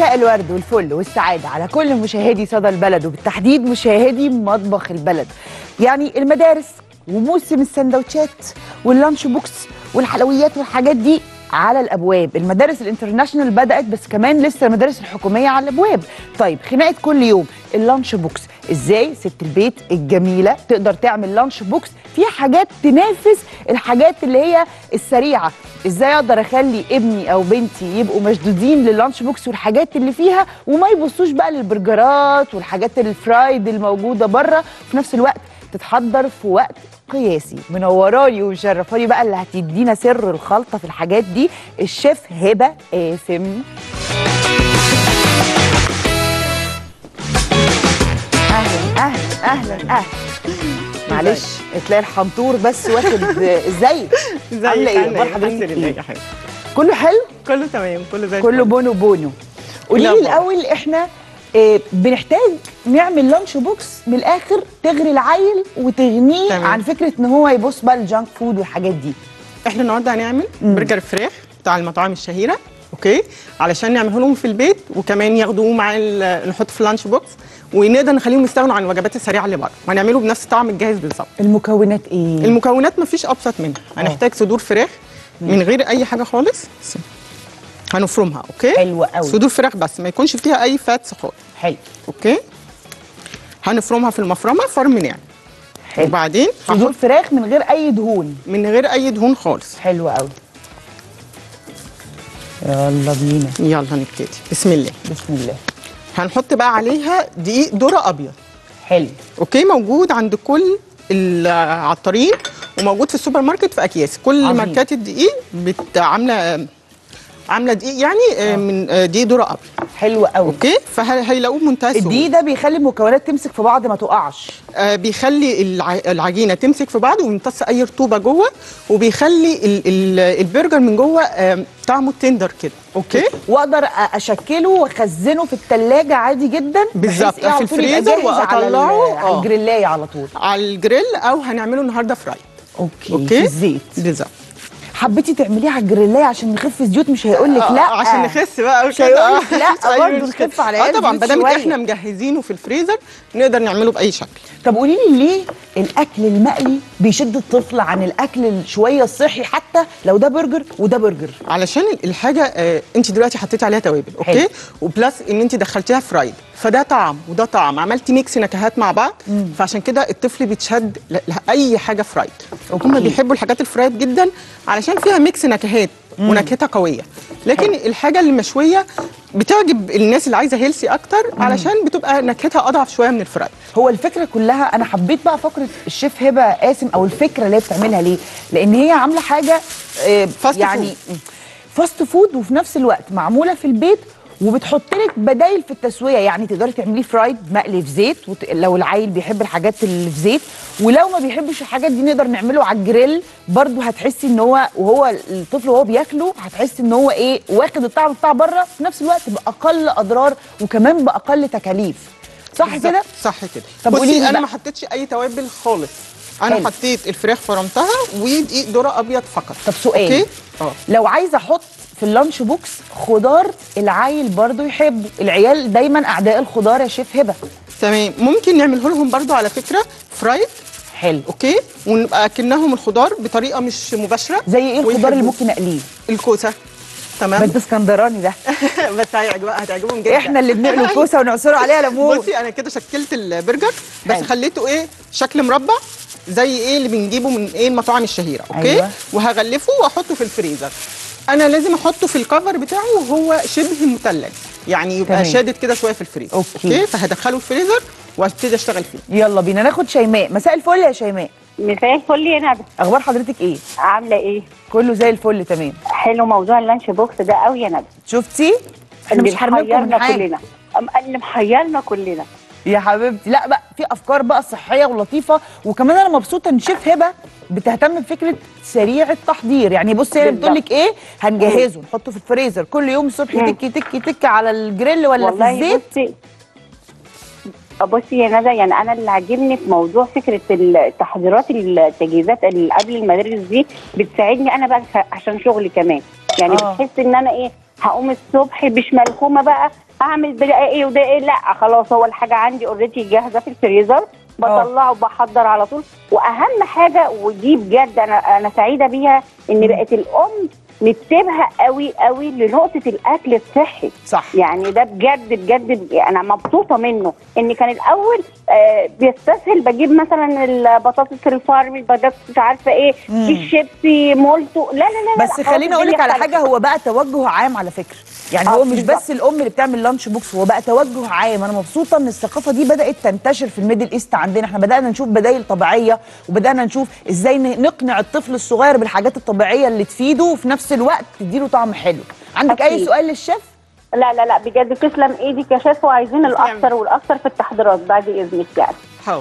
مساء الورد والفل والسعادة على كل مشاهدي صدى البلد وبالتحديد مشاهدي مطبخ البلد يعني المدارس وموسم السندوتشات واللانش بوكس والحلويات والحاجات دي على الابواب المدارس الانترناشونال بدات بس كمان لسه المدارس الحكوميه على الابواب طيب خناقه كل يوم اللانش بوكس ازاي ست البيت الجميله تقدر تعمل لانش بوكس فيها حاجات تنافس الحاجات اللي هي السريعه ازاي اقدر اخلي ابني او بنتي يبقوا مشدودين لللانش بوكس والحاجات اللي فيها وما يبصوش بقى للبرجرات والحاجات الفرايد الموجوده بره في نفس الوقت تتحضر في وقت قياسي منوراني ومشرفاني بقى اللي هتدينا سر الخلطه في الحاجات دي الشيف هبه قاسم اهلا اهلا اهلا اهلا معلش تلاقي الحنطور بس واخد ازاي عامله ايه اخبار حضرتك ايه يا حبيبي كله حلو كله تمام كله زي كله الفل. بونو بونو قولي لي الأخبار؟ الاول احنا آه، بنحتاج نعمل لانش بوكس من الاخر تغري العيل وتغنيه تمام. عن فكره ان هو يبص بقى الجانك فود والحاجات دي احنا النهارده هنعمل برجر فراخ بتاع المطاعم الشهيره اوكي علشان نعمله لهم في البيت وكمان ياخدوه مع ال- نحط في اللانش بوكس ونقدر نخليهم يستغنوا عن الوجبات السريعه اللي بره وهنعمله بنفس الطعم الجاهز بالظبط المكونات ايه المكونات مفيش ابسط منها هنحتاج صدور فراخ من غير اي حاجه خالص هنفرمها اوكي حلوة قوي. صدور فراخ بس ما يكونش فيها اي فاتس خالص حلو اوكي هنفرمها في المفرمه فرم ناعم حلو وبعدين صدور هحط فراخ من غير اي دهون من غير اي دهون خالص حلو قوي يلا بينا يلا نبتدي بسم الله بسم الله هنحط بقى عليها دقيق ذره ابيض حلو اوكي موجود عند كل العطارين وموجود في السوبر ماركت في اكياس كل عظيم. ماركات الدقيق بت- عامله عامله دقيق يعني آه، من آه، دقيق ذره ابيض حلو قوي اوكي فهيلاقوه بمنتهى الدقيق السهوله ده بيخلي المكونات تمسك في بعض ما تقعش آه بيخلي الع- العجينه تمسك في بعض ويمتص اي رطوبه جوه وبيخلي ال ال البرجر من جوه آه طعمه تندر كده اوكي واقدر أ- اشكله واخزنه في الثلاجه عادي جدا بحيث بالظبط، إيه على في طول يبقى الفريزر جاهز على ال- وأطلعه، على آه. الجريلايه على طول على الجريل او هنعمله النهارده فراي اوكي, اوكي في الزيت بالظبط حبيتي تعمليه على الجريلايه عشان نخف زيوت مش هيقول لك آه، لا عشان نخس بقى مش وكده هيقول لك لا مش أي برضه مشكلة. نخف على اه الأقل طبعا زيوت ما دام شوية. احنا مجهزينه في الفريزر نقدر نعمله باي شكل طب قولي لي ليه الاكل المقلي بيشد الطفل عن الاكل الشويه الصحي حتى لو ده برجر وده برجر علشان الحاجه آه انت دلوقتي حطيتي عليها توابل اوكي حلو. وبلس ان انت دخلتيها فرايد فده طعم وده طعم عملتي ميكس نكهات مع بعض فعشان كده الطفل بيتشد ل- لاي حاجه فرايد أوكي. هم بيحبوا الحاجات الفرايد جدا علشان فيها ميكس نكهات ونكهتها قويه لكن الحاجه المشويه بتعجب الناس اللي عايزه هيلسي اكتر علشان بتبقى نكهتها اضعف شويه من الفرايد هو الفكره كلها انا حبيت بقى فقره الشيف هبه قاسم او الفكره اللي هي بتعملها ليه لان هي عامله حاجه آه، فاست يعني فاست فود وفي نفس الوقت معموله في البيت وبتحط لك بدايل في التسويه يعني تقدري تعمليه فرايد مقلي في زيت وت... لو العيل بيحب الحاجات اللي في زيت ولو ما بيحبش الحاجات دي نقدر نعمله على الجريل برضه هتحسي ان هو وهو الطفل وهو بياكله هتحسي ان هو ايه واخد الطعم بتاع بره في نفس الوقت باقل اضرار وكمان باقل تكاليف صح بالظبط، كده صح كده طب قولي لي بصي انا بقى. ما حطيتش اي توابل خالص انا حلو. حطيت الفراخ فرمتها ودقيق ذره ابيض فقط طب سؤال اوكي اه لو عايزه احط في اللانش بوكس خضار العيل برضو يحبه العيال دايما اعداء الخضار يا شيف هبه تمام ممكن نعمله لهم برضو على فكره فرايد حلو اوكي ونبقى اكنهم الخضار بطريقه مش مباشره زي ايه الخضار اللي ويحبوه. ممكن اقليه الكوسه ما تمام انت اسكندراني ده بس هيعجب- هتعجبهم جدا احنا اللي بنقلي الكوسه ونعصره عليها ليمون بصي انا كده شكلت البرجر بس حلو. خليته ايه شكل مربع زي ايه اللي بنجيبه من ايه المطاعم الشهيره اوكي أيوة. وهغلفه واحطه في الفريزر انا لازم احطه في الكفر بتاعه وهو شبه مثلج يعني يبقى تمام. شادد كده شويه في الفريزر أوكي. اوكي فهدخله الفريزر وابتدي اشتغل فيه يلا بينا ناخد شيماء مساء الفل يا شيماء مساء الفل يا ندى اخبار حضرتك ايه عامله ايه كله زي الفل تمام حلو موضوع اللانش بوكس ده قوي يا ندى شفتي احنا اللي مش هرميكم من محيرنا حاجه كلنا أم- اللي محيرنا كلنا يا حبيبتي لا بقى في افكار بقى صحيه ولطيفه وكمان انا مبسوطه ان شيف هبه بتهتم بفكره سريع التحضير يعني بصي هي بتقول لك ايه هنجهزه نحطه في الفريزر كل يوم الصبح مم. تك تك تك على الجريل ولا في والله الزيت بصي بصي يا ندى يعني انا اللي عاجبني في موضوع فكره التحضيرات التجهيزات اللي قبل المدارس دي بتساعدني انا بقى ف- عشان شغلي كمان يعني آه. بتحس ان انا ايه هقوم الصبح مش ملخومه بقى اعمل ده ايه وده ايه لا خلاص هو الحاجه عندي اوريدي جاهزه في الفريزر بطلعه وبحضر على طول واهم حاجه ودي بجد انا انا سعيده بيها ان بقت الام نسيبها قوي قوي لنقطه الاكل الصحي صح يعني ده بجد بجد انا مبسوطه منه ان كان الاول آه بيستسهل بجيب مثلا البطاطس الفارم البطاطس مش عارفه ايه مم. الشيبسي مولتو لا لا لا بس لا، خليني خلاص اقول لك الدنيا على اختلفت. حاجه هو بقى توجه عام على فكره يعني آه، هو مش بالظبط. بس الام اللي بتعمل لانش بوكس هو بقى توجه عام انا مبسوطه ان الثقافه دي بدات تنتشر في الميدل ايست عندنا احنا بدانا نشوف بدائل طبيعيه وبدانا نشوف ازاي ن- نقنع الطفل الصغير بالحاجات الطبيعيه اللي تفيده وفي نفس الوقت تديله طعم حلو عندك اي أكيد. سؤال للشيف لا لا لا بجد تسلم ايدك يا شيف وعايزين تسلم. الاكثر والاكثر في التحضيرات بعد اذنك يعني حاضر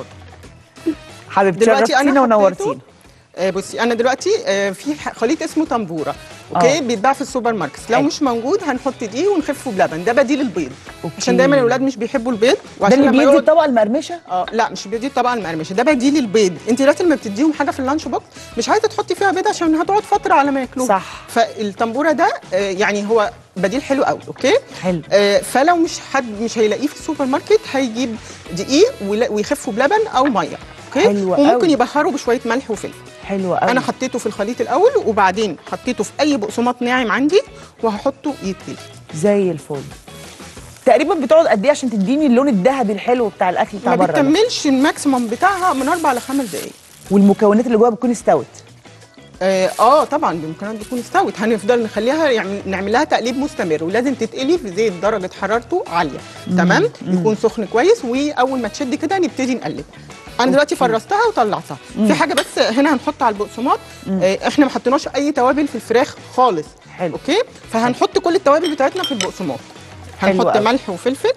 حبيبتي دلوقتي شرفتينا انا ونورتينا حطيته آه بصي انا دلوقتي آه في ح- خليط اسمه تنبوره اوكي آه. بيتباع في السوبر ماركت لو حلو. مش موجود هنحط دقيق ونخفه بلبن ده بديل البيض أوكي. عشان دايما الاولاد مش بيحبوا البيض ده وعشان اللي لما بيدي يقعد- الطبقه المقرمشه اه لا مش بديل طبعا المقرمشه ده بديل البيض انت دلوقتي لما بتديهم حاجه في اللانش بوكس مش عايزه تحطي فيها بيض عشان هتقعد فتره على ما ياكلوها صح. فالتنبوره ده آه يعني هو بديل حلو قوي اوكي حلو آه فلو مش حد مش هيلاقيه في السوبر ماركت هيجيب دقيق ويلا- ويخفه بلبن او ميه اوكي حلو وممكن قوي. يبهره بشويه ملح وفلفل حلو قوي انا حطيته في الخليط الاول وبعدين حطيته في اي بقسماط ناعم عندي وهحطه يتقلي زي الفل تقريبا بتقعد قد ايه عشان تديني اللون الذهبي الحلو بتاع الاكل بتاع ما بره ده؟ بتكملش الماكسيموم بتاعها من اربع لخمس دقائق والمكونات اللي جواها بتكون استوت اه, آه طبعا بامكانها تكون استوت هنفضل نخليها يعني نعمل لها تقليب مستمر ولازم تتقلي في زيت درجه حرارته عاليه تمام يكون سخن كويس واول ما تشد كده نبتدي نقلب انا دلوقتي فرستها وطلعتها في حاجه بس هنا هنحط على البقسماط آه احنا ما حطيناش اي توابل في الفراخ خالص حلو. اوكي فهنحط كل التوابل بتاعتنا في البقسماط حلو هنحط أوي. ملح وفلفل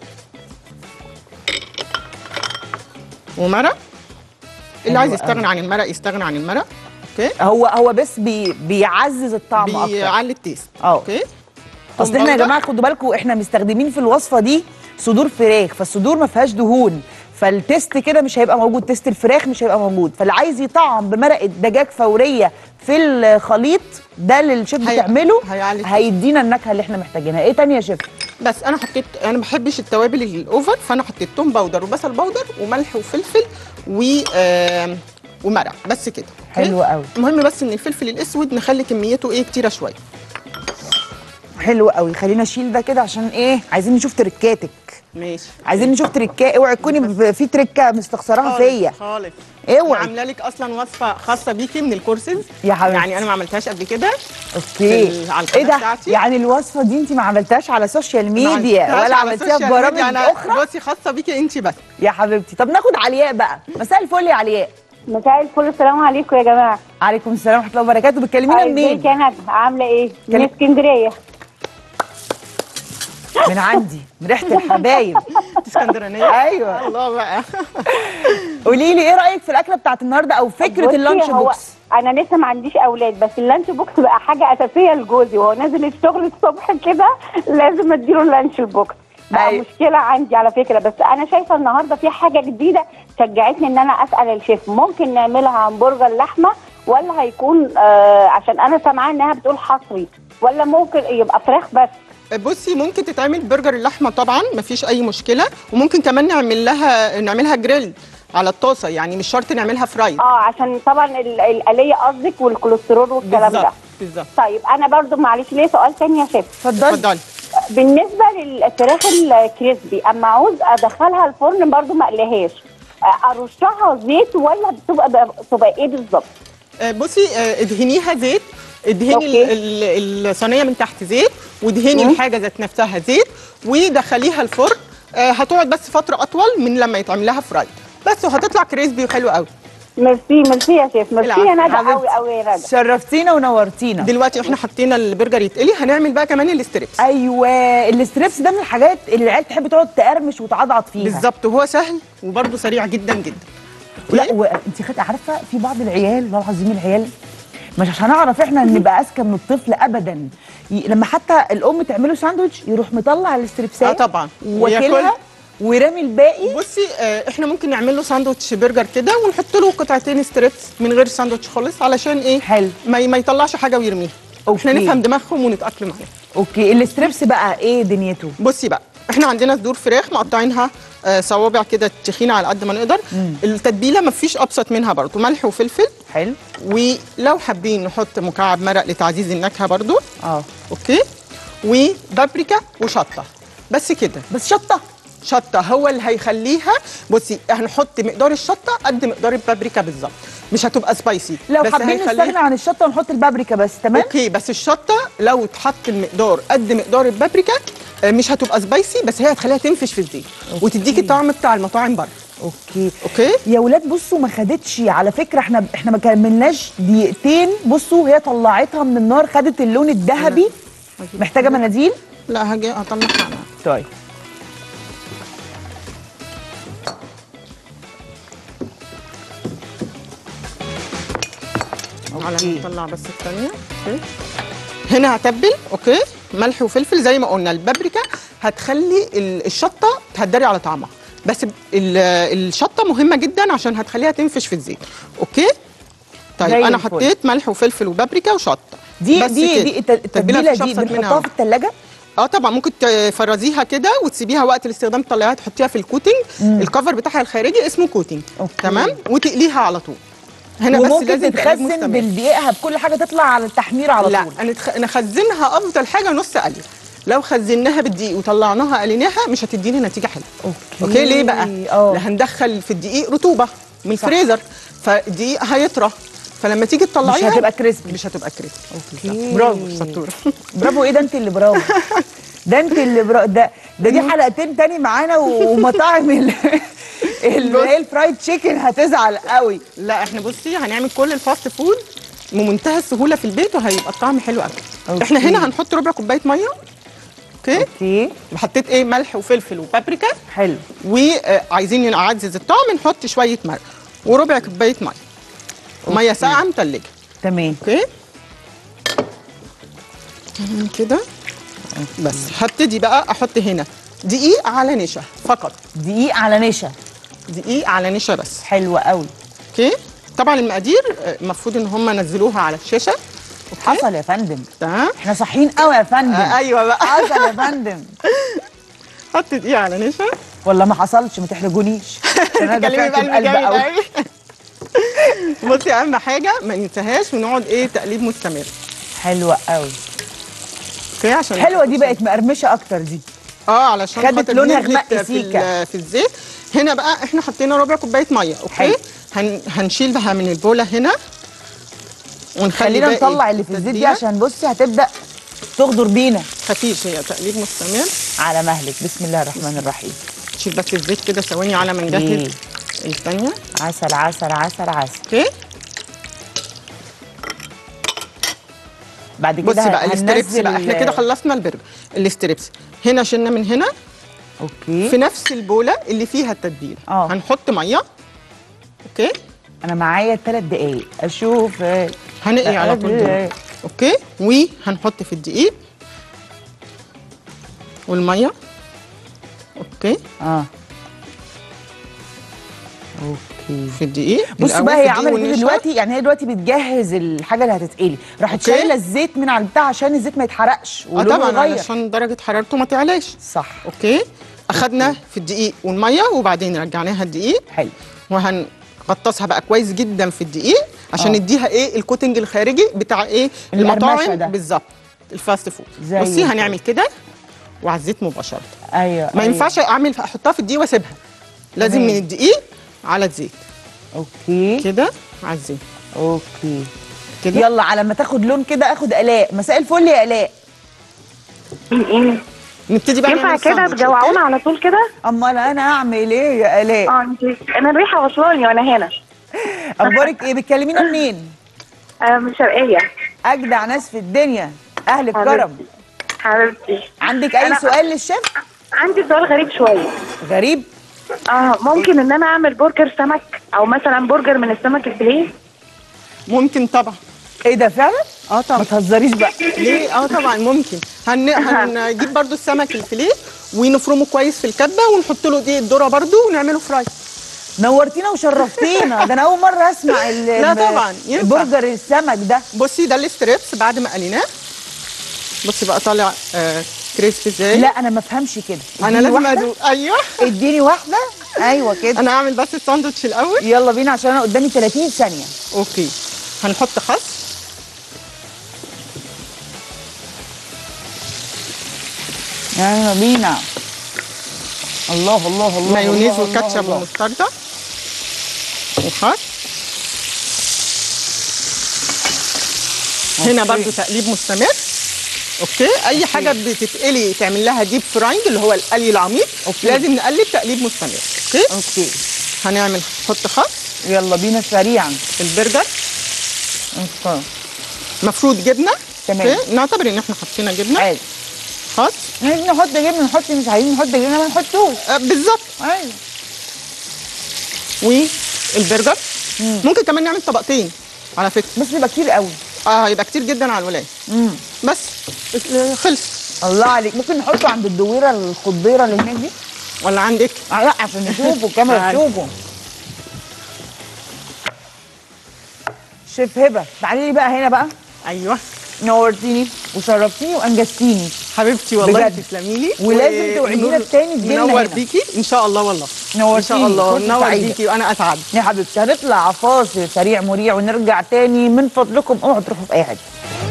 ومرق اللي عايز حلو يستغنى عن المرق يستغنى عن المرق اوكي هو هو بس بي بيعزز الطعم اكتر بيعلي التيست اه. اوكي اصل احنا يا بودر. جماعه خدوا بالكم احنا مستخدمين في الوصفه دي صدور فراخ فالصدور ما فيهاش دهون فالتيست كده مش هيبقى موجود تيست الفراخ مش هيبقى موجود فاللي عايز يطعم بمرقه دجاج فوريه في الخليط ده اللي الشيف هي- بتعمله هيعلي التيست. هيدينا النكهه اللي احنا محتاجينها ايه تاني يا شيف بس انا حطيت انا ما بحبش التوابل الاوفر فانا حطيت توم باودر وبصل باودر وملح وفلفل و آم، ومرق بس كده أوكي؟ حلو قوي المهم بس ان الفلفل الاسود نخلي كميته ايه كتيره شويه حلو قوي خلينا نشيل ده كده عشان ايه عايزين نشوف تركاتك ماشي عايزين نشوف تركات اوعي تكوني ب- في تركه مستخسراها فيا خالص اوعي. انا عامله لك اصلا وصفه خاصه بيكي من الكورسز يا حبيبتي. يعني انا ما عملتهاش قبل كده اوكي في ال- على القناة ايه ده بتاعتي. يعني الوصفه دي انت ما عملتهاش على السوشيال ميديا ما عملتهاش ولا على عملتيها في السوشيال برامج ميديا، أنا اخرى بصي خاصه بيكي انت بس يا حبيبتي طب ناخد علياء بقى مساء الفل يا علياء مساء الفل السلام عليكم يا جماعه عليكم السلام ورحمه الله وبركاته بتكلمينا ازيك منين يا ندى عامله ايه كلم- من اسكندريه من عندي من ريحه الحبايب اسكندرانيه ايوه الله بقى قولي لي ايه رايك في الاكله بتاعت النهارده او فكره بصي، اللانش هو بوكس انا لسه ما عنديش اولاد بس اللانش بوكس بقى حاجه اساسيه لجوزي وهو نازل الشغل الصبح كده لازم اديله اللانش بوكس بقى أيوة. مشكله عندي على فكره بس انا شايفه النهارده في حاجه جديده شجعتني ان انا اسال الشيف ممكن نعملها همبرجر لحمه ولا هيكون آه عشان انا سامعاه انها بتقول حصري ولا ممكن يبقى فراخ بس بصي ممكن تتعمل برجر اللحمه طبعا مفيش اي مشكله وممكن كمان نعمل لها نعملها جريل على الطاسه يعني مش شرط نعملها فرايد اه عشان طبعا ال- الآلية قصدك والكوليسترول والكلام ده بالظبط بالظبط طيب انا برضو معلش ليه سؤال تاني يا شيف اتفضلي اتفضلي بالنسبه للفراخ الكريسبي اما عاوز ادخلها الفرن برضو ما اقليهاش ارشها زيت ولا بتبقى بتبقى ايه بالظبط آه، بصي آه، ادهنيها زيت ادهني أوكي. ال- ال- الصينيه من تحت زيت وادهني مم. الحاجه ذات نفسها زيت ودخليها الفرن آه، هتقعد بس فتره اطول من لما يتعمل لها فرايد بس وهتطلع كريسبي وحلو قوي ميرسي ميرسي يا شيف ميرسي يا العفو. ندى حبيبتي. قوي قوي يا ندى شرفتينا ونورتينا دلوقتي احنا حطينا البرجر يتقلي هنعمل بقى كمان الستريبس ايوه الستريبس ده من الحاجات اللي العيال تحب تقعد تقرمش وتعضعض فيها بالظبط وهو سهل وبرده سريع جدا جدا لا وانت خد عارفه في بعض العيال والله العظيم العيال مش عشان اعرف احنا نبقى اذكى من الطفل ابدا ي... لما حتى الام تعمله ساندوتش يروح مطلع الستريبسات اه طبعا واكلها وياكل. ورامي الباقي بصي آه، احنا ممكن نعمل له ساندوتش برجر كده ونحط له قطعتين ستريبس من غير ساندوتش خالص علشان ايه حلو ما, ما يطلعش حاجه ويرميها أوكي. احنا نفهم دماغهم ونتاقلم عليها اوكي الستريبس بقى ايه دنيته بصي بقى احنا عندنا صدور فراخ مقطعينها آه، صوابع كده تخينه على قد ما نقدر التتبيله ما فيش ابسط منها برضو ملح وفلفل حلو ولو حابين نحط مكعب مرق لتعزيز النكهه برضو اه اوكي وبابريكا وشطه بس كده بس شطه شطه هو اللي هيخليها بصي هنحط مقدار الشطه قد مقدار البابريكا بالظبط مش هتبقى سبايسي لو بس حابين هيخليها- نستغنى عن الشطه ونحط البابريكا بس تمام اوكي بس الشطه لو اتحط المقدار قد مقدار البابريكا آه، مش هتبقى سبايسي بس هي هتخليها تنفش في الزيت وتديكي الطعم بتاع المطاعم بره اوكي اوكي يا ولاد بصوا ما خدتش على فكره احنا احنا ما كملناش دقيقتين بصوا هي طلعتها من النار خدت اللون الذهبي محتاجه مناديل لا هاجي اطلعها انا طيب على أوكي. ما نطلع بس الثانيه اوكي هنا هتبل اوكي ملح وفلفل زي ما قلنا البابريكا هتخلي ال- الشطه تهدري على طعمها بس ال- الشطه مهمه جدا عشان هتخليها تنفش في الزيت اوكي طيب زي انا الفل. حطيت ملح وفلفل وبابريكا وشطه دي بس دي كده. دي الت- التتبيله مفيش دي أبسط منها بنحطها أهو. في الثلاجه اه طبعا ممكن تفرزيها كده وتسيبيها وقت الاستخدام تطلعيها تحطيها في الكوتنج الكفر بتاعها الخارجي اسمه كوتنج أوكي. تمام وتقليها على طول هنا بس وممكن لازم تقليب تتخزن مستمر. بالدقيقها بكل حاجه تطلع على التحمير على لا طول نتخ... نخزنها افضل حاجه نص قليه لو خزناها بالدقيق وطلعناها قليناها مش هتدينا نتيجه حلوه اوكي اوكي ليه بقى اه لا هندخل في الدقيق رطوبه من الفريزر فالدقيق هيطرى فلما تيجي تطلعيها هتبقى كريسبي. مش هتبقى كريسبي أوكي. برافو شطوره برافو ايه ده انت اللي برافو ده انت اللي برافو ده ده دي حلقتين تاني معانا و- ومطاعم ال- اللي هي الفرايد تشيكن هتزعل قوي لا احنا بصي هنعمل كل الفاست فود بمنتهى السهوله في البيت وهيبقى الطعم حلو قوي أوكي. احنا هنا هنحط ربع كوبايه ميه اوكي اوكي وحطيت ايه ملح وفلفل وبابريكا حلو وعايزين نعزز الطعم نحط شويه مرق وربع كوبايه ميه ميه ساقعه متلجه تمام اوكي تمام كده بس هبتدي بقى احط هنا دقيق على نشا فقط دقيق على نشا دقيق على نشا بس حلوه قوي اوكي طبعا المقادير آه، المفروض ان هم نزلوها على الشاشه اوكي حصل يا فندم تمام احنا صاحيين قوي يا فندم آه ايوه بقى حصل يا فندم حط دقيق على نشا ولا ما حصلش ما تحرجونيش عشان انا تكلمي دفعت بقلب بقلب جامد قوي قوي بصي اهم حاجه ما ننساهاش ونقعد ايه تقليب مستمر حلوه قوي اوكي عشان حلوه دي بقت مقرمشه اكتر دي اه علشان خدت خاطر لونها نزلت غمق في سيكا. ال- في الزيت هنا بقى احنا حطينا ربع كوبايه ميه اوكي حلو. هن هنشيل بقى من البوله هنا ونخلي خلينا باقي نطلع اللي في الزيت دي التتبيلة. عشان بصي هتبدا تغدر بينا خفيف هي تقليب مستمر على مهلك بسم الله الرحمن الرحيم نشيل بس الزيت كده ثواني على ما إيه. نجهز الثانيه عسل عسل عسل عسل اوكي بعد كده بصي بقى الاستريبس هننزل بقى احنا كده خلصنا البرجر الاستريبس هنا شلنا من هنا اوكي في نفس البوله اللي فيها التتبيله آه. هنحط ميه اوكي انا معايا ثلاث دقايق اشوف هنقلي على طول دول. اوكي وهنحط في الدقيق والميه اوكي اه اوكي في الدقيق بصوا الأول بقى في هي الدقيق عملت ايه والنشا. دلوقتي يعني هي دلوقتي بتجهز الحاجه اللي هتتقلي راحت أوكي. شايله الزيت من على البتاع عشان الزيت ما يتحرقش اه ولونه طبعا يغير علشان درجه حرارته ما تعلاش صح اوكي اخدنا في الدقيق والميه وبعدين رجعناها الدقيق حلو وهنغطسها بقى كويس جدا في الدقيق عشان آه. نديها ايه الكوتنج الخارجي بتاع ايه المقرمشة المطاعم ده. بالظبط الفاست فود زي بصي الفل. هنعمل كده وعلى الزيت مباشره ايوه ما أيوة. ينفعش اعمل احطها في الدقيق واسيبها لازم تمام. من الدقيق على الزيت اوكي كده على الزيت اوكي كده يلا على ما تاخد لون كده اخد الاء مساء الفل يا الاء نبتدي بقى ينفع نعمل كده ساندوتش، تجوعونا على طول كده؟ امال انا اعمل ايه يا الاء اه انت انا الريحه وصلاني وانا هنا اخبارك ايه بتكلمينا منين آه من شرقيه اجدع ناس في الدنيا اهل حبيبتي. الكرم حبيبتي عندك اي أنا- سؤال للشيف عندي سؤال غريب شويه غريب اه ممكن ان انا اعمل برجر سمك او مثلا برجر من السمك الفيليه ممكن طبعا ايه ده فعلا اه ما طبعا تهزريش بقى ليه اه طبعا ممكن هن... هنجيب برضو السمك الفيليه ونفرمه كويس في الكبه ونحط له دي الذره برضو ونعمله فراي نورتينا وشرفتينا ده انا اول مره اسمع ال- لا ال- طبعا، ينفع. برجر السمك ده بصي ده الستريبس بعد ما قليناه بصي بقى طالع آه كريسبي ازاي لا انا ما افهمش كده انا اديني لازم واحدة. ادوق ايوه اديني واحده ايوه كده انا هعمل بس الساندوتش الاول يلا بينا عشان انا قدامي 30 ثانيه اوكي هنحط خس يلا بينا الله الله الله مايونيز الله، الله، وكاتشب الله. ومستردة وخس هنا أوكي. برضو تقليب مستمر اوكي اي حاجه بتتقلي تعمل لها ديب فراينج اللي هو القلي العميق أوكي. لازم نقلب تقليب مستمر اوكي اوكي هنعمل نحط خس يلا بينا سريعا البرجر اوكي مفروض جبنه تمام. اوكي نعتبر ان احنا حطينا جبنه عادي خس عايزين نحط جبنه نحط مش عايزين نحط جبنه ما نحطوش آه بالظبط ايوه والبرجر ممكن كمان نعمل طبقتين على فكره بس بيبقى كتير قوي اه هيبقى كتير جدا على الولاد امم بس بس- خلص الله عليك ممكن نحطه عند الدويره الخضيره اللي هناك دي ولا عندك آه لا عشان نشوفه الكاميرا تعال. تشوفه شيف هبه تعالي لي بقى هنا بقى ايوه نورتيني وشرفتيني وانجزتيني حبيبتي والله بجد. تسلمي لي ولازم توعدينا ونور- التاني تجيلنا منور هنا. بيكي ان شاء الله والله ان نورتيني شاء الله فرصة منور سعيدة. بيكي وانا اسعد يا حبيبتي هنطلع فاصل سريع مريع ونرجع تاني من فضلكم اوعوا تروحوا في اي حاجه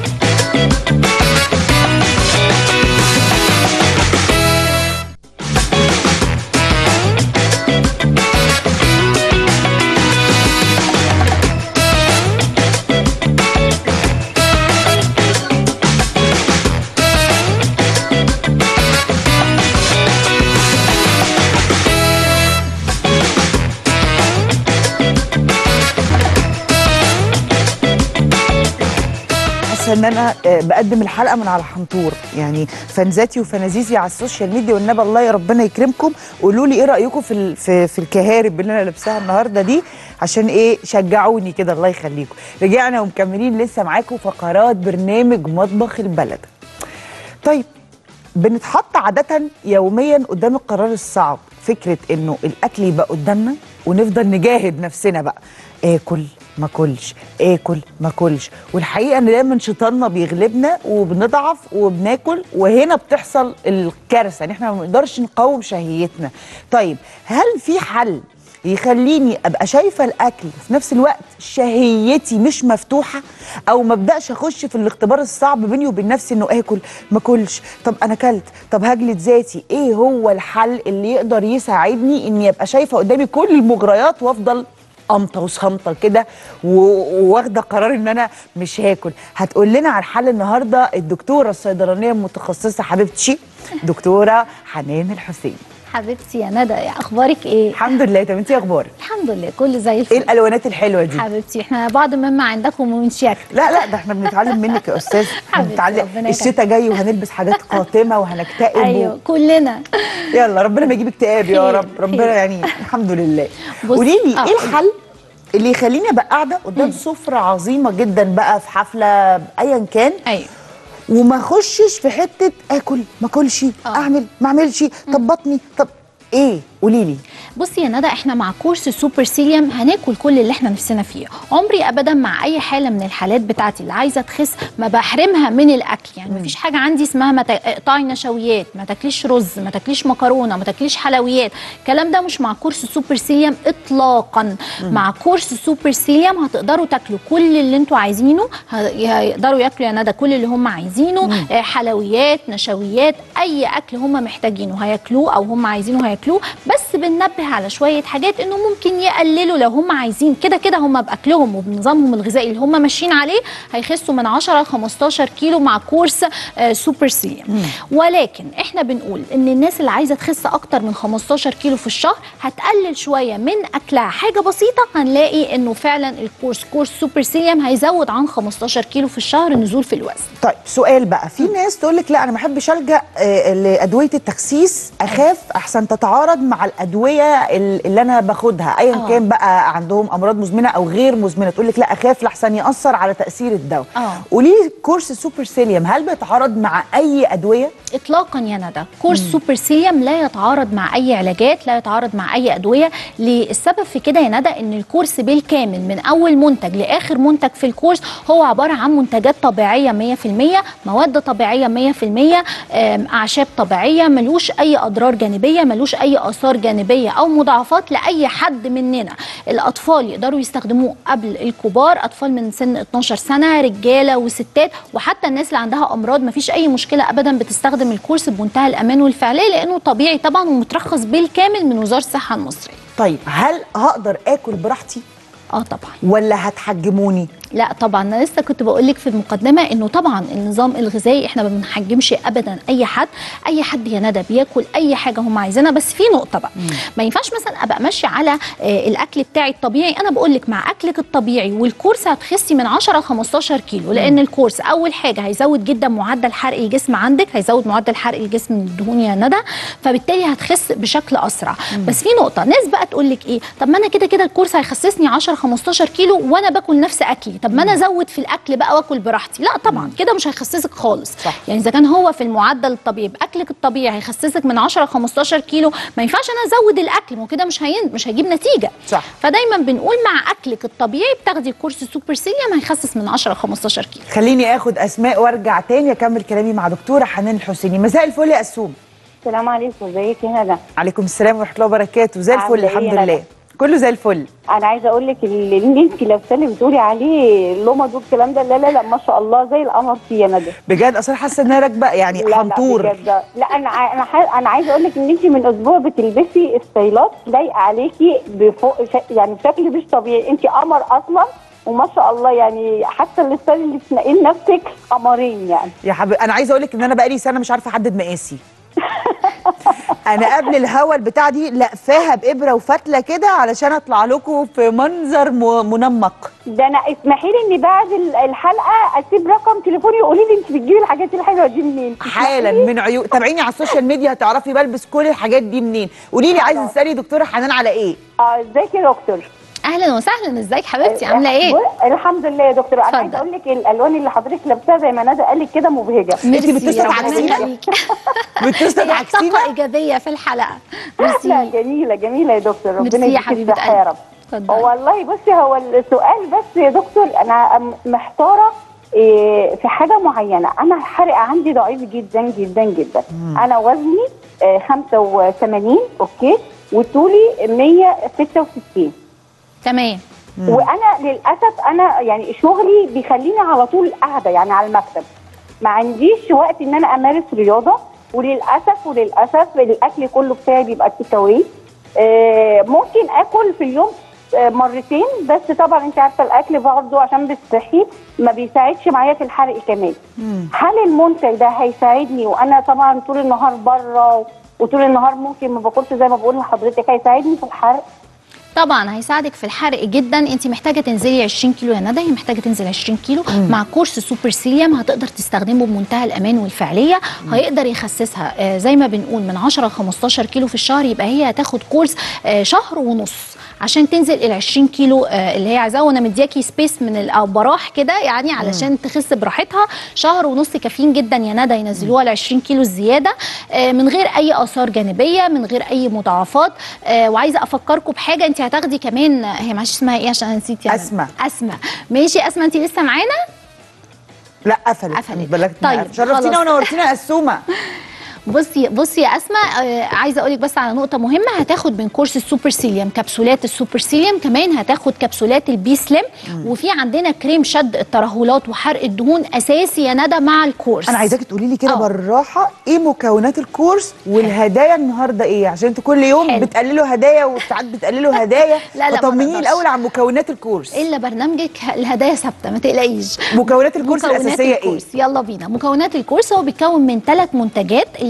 حاسه ان انا آه، بقدم الحلقه من على حنطور يعني فانزاتي وفنازيزي على السوشيال ميديا والنبي الله يا ربنا يكرمكم قولوا لي ايه رايكم في ال- في, في الكهارب اللي انا لابساها النهارده دي عشان ايه شجعوني كده الله يخليكم رجعنا ومكملين لسه معاكم فقرات برنامج مطبخ البلد طيب بنتحط عادة يوميا قدام القرار الصعب فكرة انه الاكل يبقى قدامنا ونفضل نجاهد نفسنا بقى اكل ما كلش اكل ما كلش والحقيقة ان دايما شيطاننا بيغلبنا وبنضعف وبناكل وهنا بتحصل الكارثة ان احنا ما بنقدرش نقاوم شهيتنا طيب هل في حل يخليني ابقى شايفه الاكل في نفس الوقت شهيتي مش مفتوحه او ما ابداش اخش في الاختبار الصعب بيني وبين نفسي انه اكل ما اكلش طب انا اكلت طب هجلد ذاتي ايه هو الحل اللي يقدر يساعدني اني ابقى شايفه قدامي كل المغريات وافضل قمطه وصمته كده و- وواخده قرار ان انا مش هاكل هتقول لنا على الحل النهارده الدكتوره الصيدلانيه المتخصصه حبيبتي دكتوره حنان الحسين حبيبتي يا ندى اخبارك ايه الحمد لله طب انت إيه اخبارك الحمد لله كله زي ايه الفل الالوانات الحلوه دي حبيبتي احنا بعض مما عندكم ومن شكل لا لا ده احنا بنتعلم منك يا استاذ حبيبتي، بنتعلم ربنا الشتاء جاي وهنلبس حاجات قاتمه وهنكتئب ايوه و... كلنا يلا ربنا ما يجيب اكتئاب يا خير، رب ربنا خير. يعني الحمد لله بص- قولي لي آه، ايه قولي. الحل اللي يخليني ابقى قاعده قدام سفره عظيمه جدا بقى في حفله ايا كان ايوه وما اخشش في حته اكل ما اكلش آه. اعمل ما اعملش طب بطني طب ايه قولي لي بصي يا ندى احنا مع كورس سوبر سيليوم هناكل كل اللي احنا نفسنا فيه عمري ابدا مع اي حاله من الحالات بتاعتي اللي عايزه تخس ما بحرمها من الاكل يعني مفيش حاجه عندي اسمها ما تا- اقطعي نشويات ما تاكليش رز ما تاكليش مكرونه ما تاكليش حلويات الكلام ده مش مع كورس سوبر سيليوم اطلاقا مع كورس سوبر سيليوم هتقدروا تاكلوا كل اللي انتوا عايزينه ه- هيقدروا ياكلوا يا ندى كل اللي هم عايزينه آه، حلويات نشويات اي اكل هم محتاجينه هياكلوه او هم عايزينه هياكلوه بس بننبه على شويه حاجات انه ممكن يقللوا لو هم عايزين كده كده هم باكلهم وبنظامهم الغذائي اللي هم ماشيين عليه هيخسوا من 10 ل 15 كيلو مع كورس آه، سوبر سيليوم ولكن احنا بنقول ان الناس اللي عايزه تخس اكتر من 15 كيلو في الشهر هتقلل شويه من اكلها حاجه بسيطه هنلاقي انه فعلا الكورس كورس سوبر سيليوم هيزود عن 15 كيلو في الشهر نزول في الوزن طيب سؤال بقى في ناس تقول لك لا انا ما بحبش الجا آه، لادويه التخسيس اخاف احسن تتعارض مع الادويه الادويه ال- اللي انا باخدها ايا آه. كان بقى عندهم امراض مزمنه او غير مزمنه تقول لك لا اخاف لحسن ياثر على تاثير الدواء آه. قولي لي كورس سوبر سيليوم هل بيتعارض مع اي ادويه اطلاقا يا ندى كورس سوبر سيليوم لا يتعارض مع اي علاجات لا يتعارض مع اي ادويه ليه؟ السبب في كده يا ندى ان الكورس بالكامل من اول منتج لاخر منتج في الكورس هو عباره عن منتجات طبيعيه 100% مواد طبيعيه 100% آم، اعشاب طبيعيه ملوش اي اضرار جانبيه ملوش اي اثار جانبيه او مضاعفات لاي حد مننا الاطفال يقدروا يستخدموه قبل الكبار اطفال من سن 12 سنه رجاله وستات وحتى الناس اللي عندها امراض مفيش اي مشكله ابدا بتستخدم الكورس بمنتهى الامان والفعاليه لانه طبيعي طبعا ومترخص بالكامل من وزاره الصحه المصريه طيب هل هقدر اكل براحتي اه طبعا ولا هتحجموني لا طبعا انا لسه كنت بقول لك في المقدمه انه طبعا النظام الغذائي احنا ما بنحجمش ابدا اي حد اي حد يا ندى بياكل اي حاجه هم عايزينها بس في نقطه بقى ما ينفعش مثلا ابقى ماشيه على آه الاكل بتاعي الطبيعي انا بقول لك مع اكلك الطبيعي والكورس هتخسي من 10 ل 15 كيلو لان الكورس اول حاجه هيزود جدا معدل حرق الجسم عندك هيزود معدل حرق الجسم من الدهون يا ندى فبالتالي هتخس بشكل اسرع بس في نقطه ناس بقى تقول لك ايه طب ما انا كده كده الكورس هيخسسني 10 15 كيلو وانا باكل نفس اكلي طب ما انا ازود في الاكل بقى واكل براحتي لا طبعا كده مش هيخسسك خالص صح. يعني اذا كان هو في المعدل الطبيعي باكلك الطبيعي هيخسسك من 10 ل 15 كيلو ما ينفعش انا ازود الاكل ما هو كده مش هين مش هيجيب نتيجه صح. فدايما بنقول مع اكلك الطبيعي بتاخدي كورس سوبر سيليوم هيخسس من 10 ل 15 كيلو خليني اخد اسماء وارجع تاني اكمل كلامي مع دكتوره حنان الحسيني مساء الفل يا اسوم السلام عليكم ازيك يا ندى عليكم السلام ورحمه الله وبركاته زي الفل عاملة إيه الحمد يا لله ندى؟ كله زي الفل انا عايزه اقول لك اللي انت لابسه اللي بتقولي عليه اللمض والكلام ده لا لا لا ما شاء الله زي القمر فيه يا ندى بجد اصل حاسه ان انا راكبه يعني لا حنطور لا بجد لا انا ع- انا ح- انا عايزه اقول لك ان انت من اسبوع بتلبسي ستايلات لايقه عليكي بفوق ش- يعني بشكل مش طبيعي انت قمر اصلا وما شاء الله يعني حتى الستايل اللي بتنقيه لنفسك قمرين يعني يا حبيبي انا عايزه اقول لك ان انا بقالي سنه مش عارفه احدد مقاسي انا قبل الهوا البتاع دي لقفاها بابره وفتله كده علشان اطلع لكم في منظر م- منمق ده انا اسمحي لي ان بعد ال- الحلقه اسيب رقم تليفوني وقولي لي انت بتجيبي الحاجات الحلوه دي منين حالا من عيون تابعيني على السوشيال ميديا هتعرفي بلبس كل الحاجات دي منين قولي لي عايزه تسالي دكتوره حنان على ايه اه ازيك يا دكتور اهلا وسهلا ازيك حبيبتي عامله ايه بص- الحمد لله يا دكتور انا اتفضل. عايزه اقول لك الالوان اللي حضرتك لابساها زي ما ندى قال لك كده مبهجه ميرسي بتتصل ربنا عكسينا؟ يخليكي. بتصل هي عكسينا طاقه ايجابيه في الحلقه لا ميرسي جميله جميله يا دكتور ميرسي ربنا يا يديك حبيبة الصحه يا قلبي. رب اتفضلي. هو والله بصي هو السؤال بس يا دكتور انا م- محتاره إيه، في حاجه معينه انا الحرق عندي ضعيف جدا جدا جدا انا وزني آه، 85 اوكي وطولي 166 تمام وانا للاسف انا يعني شغلي بيخليني على طول قاعده يعني على المكتب ما عنديش وقت ان انا امارس رياضه وللاسف وللاسف الاكل كله بتاعي بيبقى تيك اواي آه، ممكن اكل في اليوم آه، مرتين بس طبعا انت عارفه الاكل برضه عشان بالصحي ما بيساعدش معايا في الحرق كمان هل المنتج ده هيساعدني وانا طبعا طول النهار بره وطول النهار ممكن ما باكلش زي ما بقول لحضرتك هيساعدني في الحرق طبعا هيساعدك في الحرق جدا انت محتاجه تنزلي 20 كيلو يا ندى هي محتاجه تنزل 20 كيلو مع كورس سوبر سيليوم هتقدر تستخدمه بمنتهى الامان والفعاليه هيقدر يخسسها آه، زي ما بنقول من 10 ل 15 كيلو في الشهر يبقى هي هتاخد كورس آه، شهر ونص عشان تنزل ال 20 كيلو آه، اللي هي عايزاه وانا مدياكي سبيس من ال- او براح كده يعني علشان تخس براحتها شهر ونص كافيين جدا يا ندى ينزلوها ال 20 كيلو الزياده آه، من غير اي اثار جانبيه من غير اي مضاعفات آه، وعايزه افكركم بحاجه انت هتاخدي كمان هي معلش اسمها ايه عشان أنا نسيت يا ندى. أسماء. اسماء ماشي اسماء انت لسه معانا لا قفلت قفلت. بلغت طيب، شرفتينا خلاص. ونورتينا يا اسومه بصي بصي يا اسماء آه عايزه اقول لك بس على نقطه مهمه هتاخد من كورس السوبر سيليوم كبسولات السوبر سيليوم كمان هتاخد كبسولات البي سليم وفي عندنا كريم شد الترهلات وحرق الدهون اساسي يا ندى مع الكورس انا عايزاكي تقولي لي كده آه. بالراحه ايه مكونات الكورس والهدايا النهارده ايه عشان انتوا كل يوم حلو. بتقللوا هدايا وساعات بتقللوا هدايا لا، لا، ما فطمنيني نقدرش. الاول عن مكونات الكورس الا برنامجك الهدايا ثابته ما تقلقيش مكونات الكورس مكونات الاساسيه الكورس يلا بينا مكونات الكورس هو بيتكون من ثلاث منتجات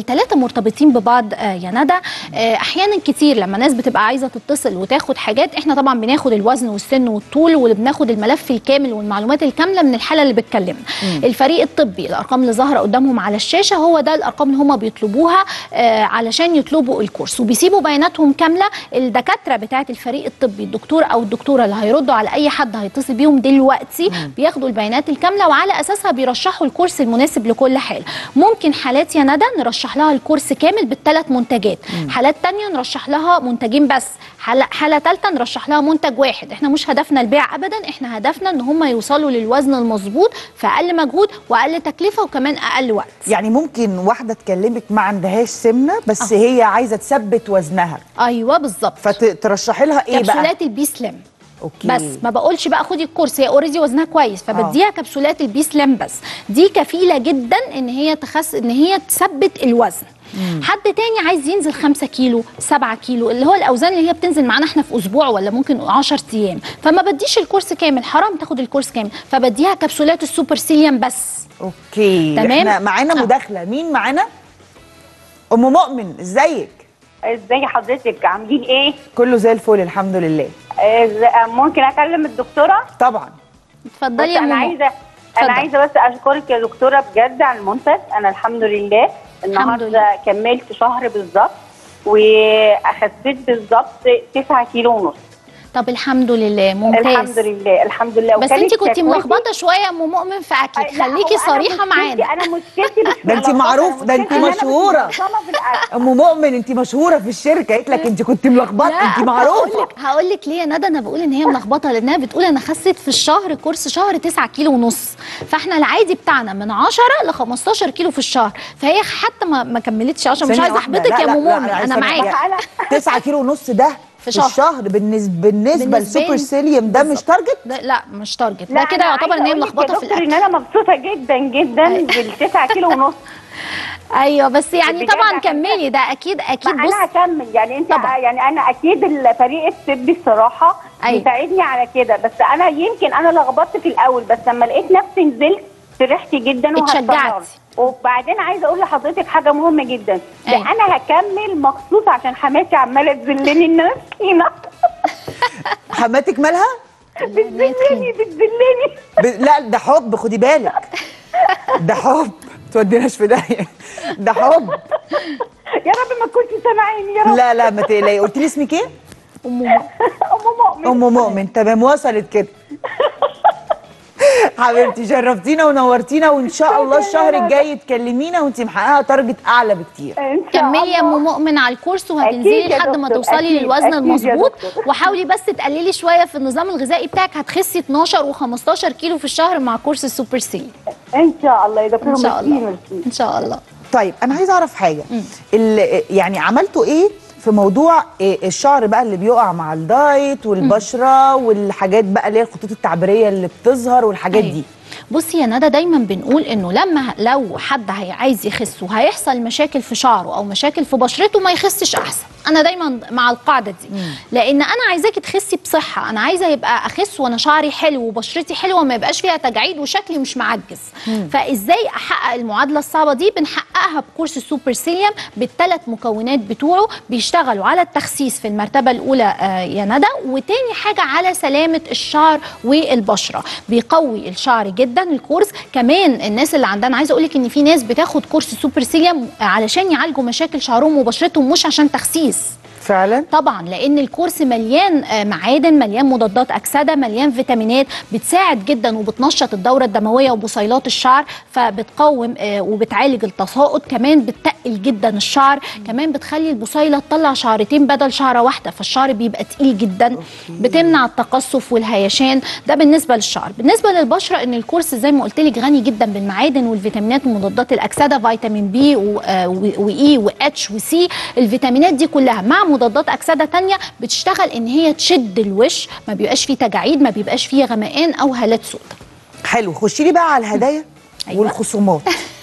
الثلاثه مرتبطين ببعض آه يا ندى آه احيانا كتير لما ناس بتبقى عايزه تتصل وتاخد حاجات احنا طبعا بناخد الوزن والسن والطول وبناخد الملف الكامل والمعلومات الكامله من الحاله اللي بتكلمنا الفريق الطبي الارقام اللي ظاهره قدامهم على الشاشه هو ده الارقام اللي هم بيطلبوها آه علشان يطلبوا الكورس وبيسيبوا بياناتهم كامله الدكاتره بتاعه الفريق الطبي الدكتور او الدكتوره اللي هيردوا على اي حد هيتصل بيهم دلوقتي بياخدوا البيانات الكامله وعلى اساسها بيرشحوا الكورس المناسب لكل حاله ممكن حالات يا ندى نرشح لها الكورس كامل بالثلاث منتجات حالات تانية نرشح لها منتجين بس حاله حاله ثالثه نرشح لها منتج واحد احنا مش هدفنا البيع ابدا احنا هدفنا ان هم يوصلوا للوزن المظبوط في اقل مجهود واقل تكلفه وكمان اقل وقت يعني ممكن واحده تكلمك ما عندهاش سمنه بس هي عايزه تثبت وزنها ايوه بالظبط فترشحي لها ايه بقى كبسولات البي سليم اوكي بس ما بقولش بقى خدي الكورس هي اوريدي وزنها كويس فبديها كبسولات البي سلام بس دي كفيله جدا ان هي تخس ان هي تثبت الوزن حد تاني عايز ينزل 5 كيلو 7 كيلو اللي هو الاوزان اللي هي بتنزل معانا احنا في اسبوع ولا ممكن 10 ايام فما بديش الكورس كامل حرام تاخد الكورس كامل فبديها كبسولات السوبر سيليوم بس اوكي تمام؟ احنا معانا آه. مداخله مين معانا ام مؤمن ازيك ازاي حضرتك عاملين ايه؟ كله زي الفل الحمد لله إز- ممكن اكلم الدكتوره؟ طبعا اتفضلي يا انا ماما عايزه اتفضل. انا عايزه بس اشكرك يا دكتوره بجد على المنتج انا الحمد لله النهارده كملت شهر بالظبط واخسيت بالظبط 9 كيلو ونص طب الحمد لله ممتاز الحمد لله الحمد لله بس وكانت انت كنت شكوتي- ملخبطه شويه يا ام مؤمن في اكلك لا، خليكي هو أنا صريحه مشكلتي- معانا انا مشكلتي مش ده انت ملخبطة، معروف، ده أنا انت مشكلتي إن أنا مش مشهورة. منظمة في الأكل. ام مؤمن انت مشهوره في الشركه قالت لك انت كنت ملخبطه انت معروفه هقول لك ليه يا ندى انا بقول ان هي ملخبطه لانها بتقول انا خسيت في الشهر كورس شهر 9 كيلو ونص فاحنا العادي بتاعنا من 10 ل 15 كيلو في الشهر فهي حتى ما, ما كملتش 10 مش ثانية عايزه واحدة. احبطك لا، يا لا، ام لا، مؤمن لا، انا ثانية معاكي واحدة. 9 كيلو ونص ده في شهر. الشهر بالنسبه بالنسبه بالنسبة للسوبر لي- سيليوم ده مش بالظبط. تارجت ده لا مش تارجت لا، ده كده أنا يعتبر ان هي عايزة أقول لك يا ملخبطه في دكتور الاكل ان انا مبسوطه جدا جدا بال 9 كيلو ونص ايوه بس يعني بجد طبعا عشان كملي ده اكيد اكيد ما بص انا هكمل يعني انت طبعا. يعني انا اكيد الفريق الطبي الصراحه أيوة. بيساعدني على كده بس انا يمكن انا لخبطت في الاول بس لما لقيت نفسي نزلت فرحت جدا اتشجعتي. وهستمر وبعدين عايزه اقول لحضرتك حاجه مهمه جدا ده أيوة. انا هكمل مخصوص عشان حماتي عماله تذلني الناس هنا حماتك مالها بتذلني بتذلني ب... لا ده حب خدي بالك ده حب توديناش في داهيه ده حب يا رب ما تكونش سامعيني يا رب لا لا ما تقلقي قلت لي اسمك ايه ام ام مؤمن ام مؤمن تمام وصلت كده حبيبتي شرفتينا ونورتينا وان شاء الله الشهر الجاي تكلمينا وانت محققه تارجت اعلى بكتير إن شاء كملي يا الله. ام مؤمن على الكورس وهتنزلي أكيد يا لحد ما دكتور، توصلي أكيد، للوزن أكيد يا المظبوط دكتور. وحاولي بس تقللي شويه في النظام الغذائي بتاعك هتخسي 12 و15 كيلو في الشهر مع كورس السوبر سي ان شاء الله يا دكتور ان شاء ميرسي، الله ميرسي. ان شاء الله طيب انا عايزه اعرف حاجه ال- يعني عملتوا ايه في موضوع إيه الشعر بقى اللي بيقع مع الدايت والبشره والحاجات بقى اللي هي الخطوط التعبيريه اللي بتظهر والحاجات أيوة. دي بصي يا ندى دايما بنقول انه لما لو حد هي عايز يخس وهيحصل مشاكل في شعره او مشاكل في بشرته ما يخسش احسن انا دايما مع القاعده دي لان انا عايزاكي تخسي بصحه انا عايزه يبقى اخس وانا شعري حلو وبشرتي حلوه وما يبقاش فيها تجاعيد وشكلي مش معجز فازاي احقق المعادله الصعبه دي بنحققها بكورس السوبر سيليوم بالثلاث مكونات بتوعه بيشتغلوا على التخسيس في المرتبه الاولى آه، يا ندى وتاني حاجه على سلامه الشعر والبشره بيقوي الشعر جدا الكورس كمان الناس اللي عندنا عايزه اقول لك ان في ناس بتاخد كورس سوبر سيليوم علشان يعالجوا مشاكل شعرهم وبشرتهم مش عشان تخسيس فعلا طبعا لان الكورس مليان آه، معادن مليان مضادات اكسده مليان فيتامينات بتساعد جدا وبتنشط الدوره الدمويه وبصيلات الشعر فبتقاوم آه، وبتعالج التساقط كمان بتقل جدا الشعر كمان بتخلي البصيله تطلع شعرتين بدل شعره واحده فالشعر بيبقى تقيل جدا بتمنع التقصف والهيشان ده بالنسبه للشعر بالنسبه للبشره ان الكورس زي ما قلت لك غني جدا بالمعادن والفيتامينات ومضادات الاكسده فيتامين بي واي واتش وسي الفيتامينات دي كلها مع مضادات اكسده تانية بتشتغل ان هي تشد الوش ما بيبقاش فيه تجاعيد ما بيبقاش فيه غمقان او هالات سوداء حلو خشي لي بقى على الهدايا أيوة. والخصومات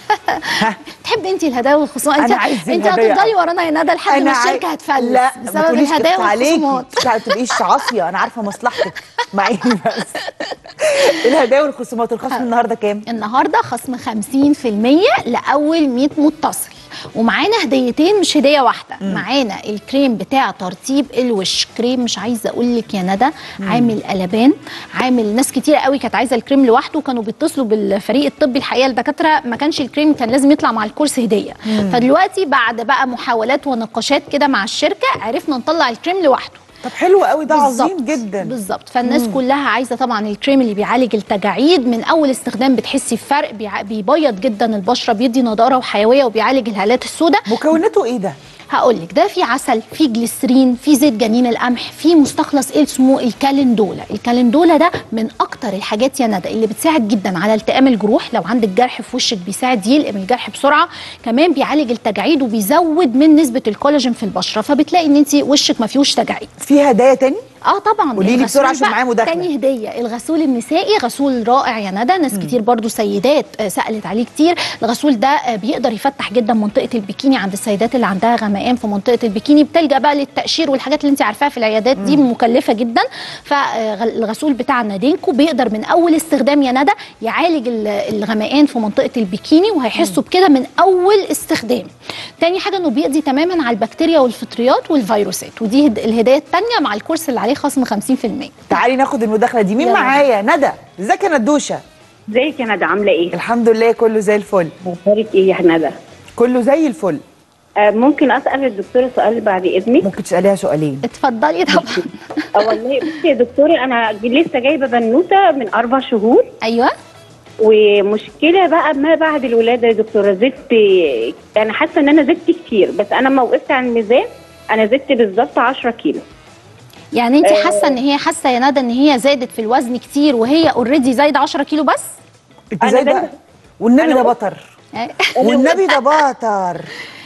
ها تحبي انت الهدايا والخصومات انت أنا عايز انت الهدايا هتفضلي أوي. ورانا يا ندى لحد ما عاي- الشركه هتفلس لا ما بسبب تقوليش الهدايا كده عليكي والخصومات لا، ما تبقيش عاصيه انا عارفه مصلحتك معايا بس الهدايا والخصومات الخصم النهارده كام النهارده خصم 50% لاول 100 متصل ومعانا هديتين مش هديه واحده معانا الكريم بتاع ترطيب الوش كريم مش عايزه اقول لك يا ندى عامل قلبان عامل ناس كتير قوي كانت عايزه الكريم لوحده وكانوا بيتصلوا بالفريق الطبي الحقيقه الدكاتره ما كانش الكريم كان لازم يطلع مع الكورس هديه فدلوقتي بعد بقى محاولات ونقاشات كده مع الشركه عرفنا نطلع الكريم لوحده طب حلو قوي ده عظيم بالظبط. جدا بالظبط فالناس مم. كلها عايزه طبعا الكريم اللي بيعالج التجاعيد من اول استخدام بتحسي بفرق بيع- بيبيض جدا البشره بيدي نضاره وحيويه وبيعالج الهالات السوداء مكوناته ايه ده هقول لك ده في عسل في جليسرين في زيت جنين القمح في مستخلص اسمه الكالندولا الكالندولا ده من اكتر الحاجات يا ندى اللي بتساعد جدا على التئام الجروح لو عندك جرح في وشك بيساعد يلقم الجرح بسرعه كمان بيعالج التجاعيد وبيزود من نسبه الكولاجين في البشره فبتلاقي ان انت وشك ما فيهوش تجاعيد في هدايا تاني اه طبعا قولي لي الغسول بسرعة عشان بقى معايا مداخلة. تاني هديه الغسول النسائي غسول رائع يا ندى ناس كتير برضو سيدات آه، سالت عليه كتير الغسول ده آه، بيقدر يفتح جدا منطقه البيكيني عند السيدات اللي عندها غمقان في منطقه البيكيني بتلجا بقى للتقشير والحاجات اللي انت عارفاها في العيادات دي مكلفه جدا فالغسول بتاع نادينكو بيقدر من اول استخدام يا ندى يعالج ال- الغمقان في منطقه البيكيني وهيحسوا بكده من اول استخدام تاني حاجه انه بيقضي تماما على البكتيريا والفطريات والفيروسات ودي هد- الهدايه الثانيه مع الكورس اللي عليه خصم 50% تعالي ناخد المداخله دي مين يلا. معايا ندى ازيك يا ندوشه ازيك يا ندى عامله ايه؟ الحمد لله كله زي الفل اخبارك ايه يا ندى؟ كله زي الفل آه ممكن اسال الدكتوره سؤال بعد اذنك؟ ممكن تساليها سؤالين اتفضلي طبعا اه والله بصي يا دكتوره انا لسه جايبه بنوته من اربع شهور ايوه ومشكله بقى ما بعد الولاده يا دكتوره زدت انا حاسه ان انا زدت كتير بس انا ما وقفت عن الميزان انا زدت بالظبط 10 كيلو يعني انت حاسه ان هي حاسه يا ندى ان هي زادت في الوزن كتير وهي اوريدي زايده 10 كيلو بس انت أنا زي ده- ده والنبي أنا ده قلت- بطر والنبي ده بطر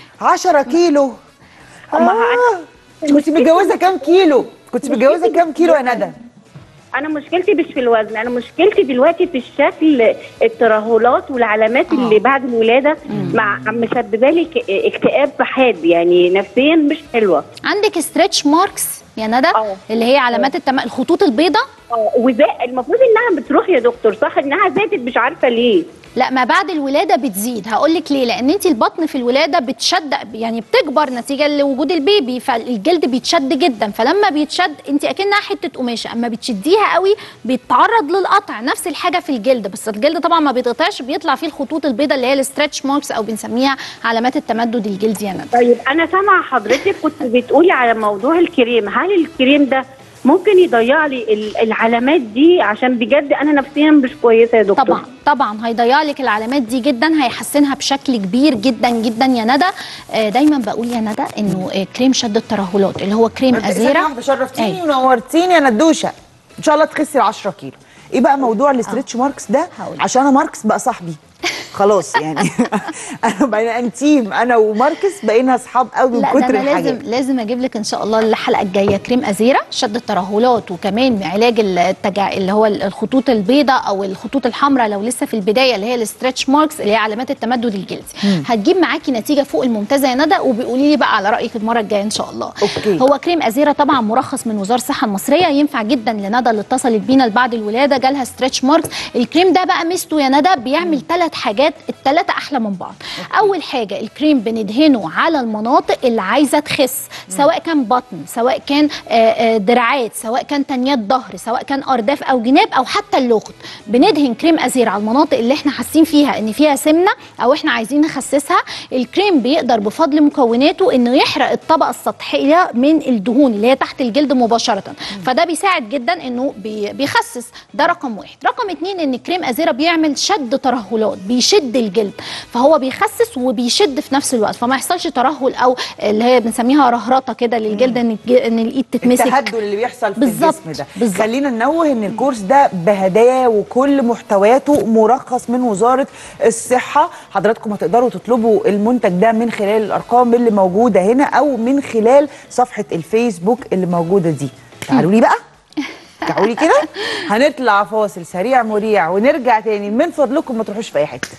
10 كيلو أما آه. كنت متجوزه كام كيلو كنت متجوزه كام كيلو يا ندى انا مشكلتي مش في الوزن انا مشكلتي دلوقتي في الشكل الترهلات والعلامات اللي بعد الولاده مع مسببه لي ك- اكتئاب حاد يعني نفسيا مش حلوه عندك ستريتش ماركس يا ندى اه. اللي هي علامات التم... الخطوط البيضاء اه وزي المفروض انها بتروح يا دكتور صح انها زادت مش عارفه ليه لا ما بعد الولاده بتزيد هقول لك ليه لان انت البطن في الولاده بتشد يعني بتكبر نتيجه لوجود البيبي فالجلد بيتشد جدا فلما بيتشد انت اكنها حته قماشه اما بتشديها قوي بيتعرض للقطع نفس الحاجه في الجلد بس الجلد طبعا ما بيتقطعش بيطلع فيه الخطوط البيضاء اللي هي الستريتش ماركس او بنسميها علامات التمدد الجلدي يا ندى طيب انا سامعه حضرتك كنت بتقولي على موضوع الكريم هل الكريم ده ممكن يضيع لي ال- العلامات دي عشان بجد انا نفسيا مش كويسه يا دكتور طبعا طبعا هيضيع لك العلامات دي جدا هيحسنها بشكل كبير جدا جدا يا ندى آه، دايما بقول يا ندى انه آه، كريم شد الترهلات اللي هو كريم ثانية ازيرا واحدة، شرفتيني أيوة. ونورتيني يا ندوشه ان شاء الله تخسي ال 10 كيلو ايه بقى موضوع الاسترتش ماركس ده هقولك. عشان انا ماركس بقى صاحبي خلاص يعني انا بقينا انتيم انا وماركس بقينا اصحاب قوي من لا ده كتر انا الحاجات لازم لازم اجيب لك ان شاء الله الحلقه الجايه كريم ازيرا شد الترهلات وكمان علاج التجع... اللي هو الخطوط البيضاء او الخطوط الحمراء لو لسه في البدايه اللي هي الستريتش ماركس اللي هي علامات التمدد الجلدي هتجيب معاكي نتيجه فوق الممتازه يا ندى وبيقولي لي بقى على رايك المره الجايه ان شاء الله أوكي. هو كريم ازيرا طبعا مرخص من وزاره الصحه المصريه ينفع جدا لندى اللي اتصلت بينا بعد الولاده جالها ستريتش ماركس الكريم ده بقى ميزته يا ندى بيعمل ثلاث حاجات الثلاثه احلى من بعض اول حاجه الكريم بندهنه على المناطق اللي عايزه تخس سواء كان بطن سواء كان آه، آه، دراعات سواء كان تنيات ظهر سواء كان ارداف او جناب او حتى اللغط بندهن كريم ازير على المناطق اللي احنا حاسين فيها ان فيها سمنه او احنا عايزين نخسسها الكريم بيقدر بفضل مكوناته انه يحرق الطبقه السطحيه من الدهون اللي هي تحت الجلد مباشره فده بيساعد جدا انه بي- بيخسس ده رقم واحد رقم اتنين ان كريم ازيرا بيعمل شد ترهلات بيشد الجلد فهو بيخسس وبيشد في نفس الوقت فما يحصلش ترهل او اللي هي بنسميها رهرطه كده للجلد ان الج- ان الايد تتمسك التهدل اللي بيحصل في بالظبط، الجسم ده بالظبط. خلينا ننوه ان الكورس ده بهدايا وكل محتوياته مرخص من وزاره الصحه حضراتكم هتقدروا تطلبوا المنتج ده من خلال الارقام اللي موجوده هنا او من خلال صفحه الفيسبوك اللي موجوده دي تعالوا لي بقى تعالوا لي كده هنطلع فاصل سريع مريع ونرجع تاني من فضلكم ما تروحوش في اي حته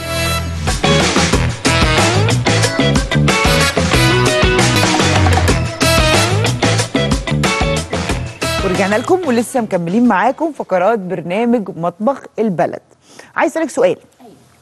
ورجعنا لكم ولسه مكملين معاكم فقرات برنامج مطبخ البلد عايز اسالك سؤال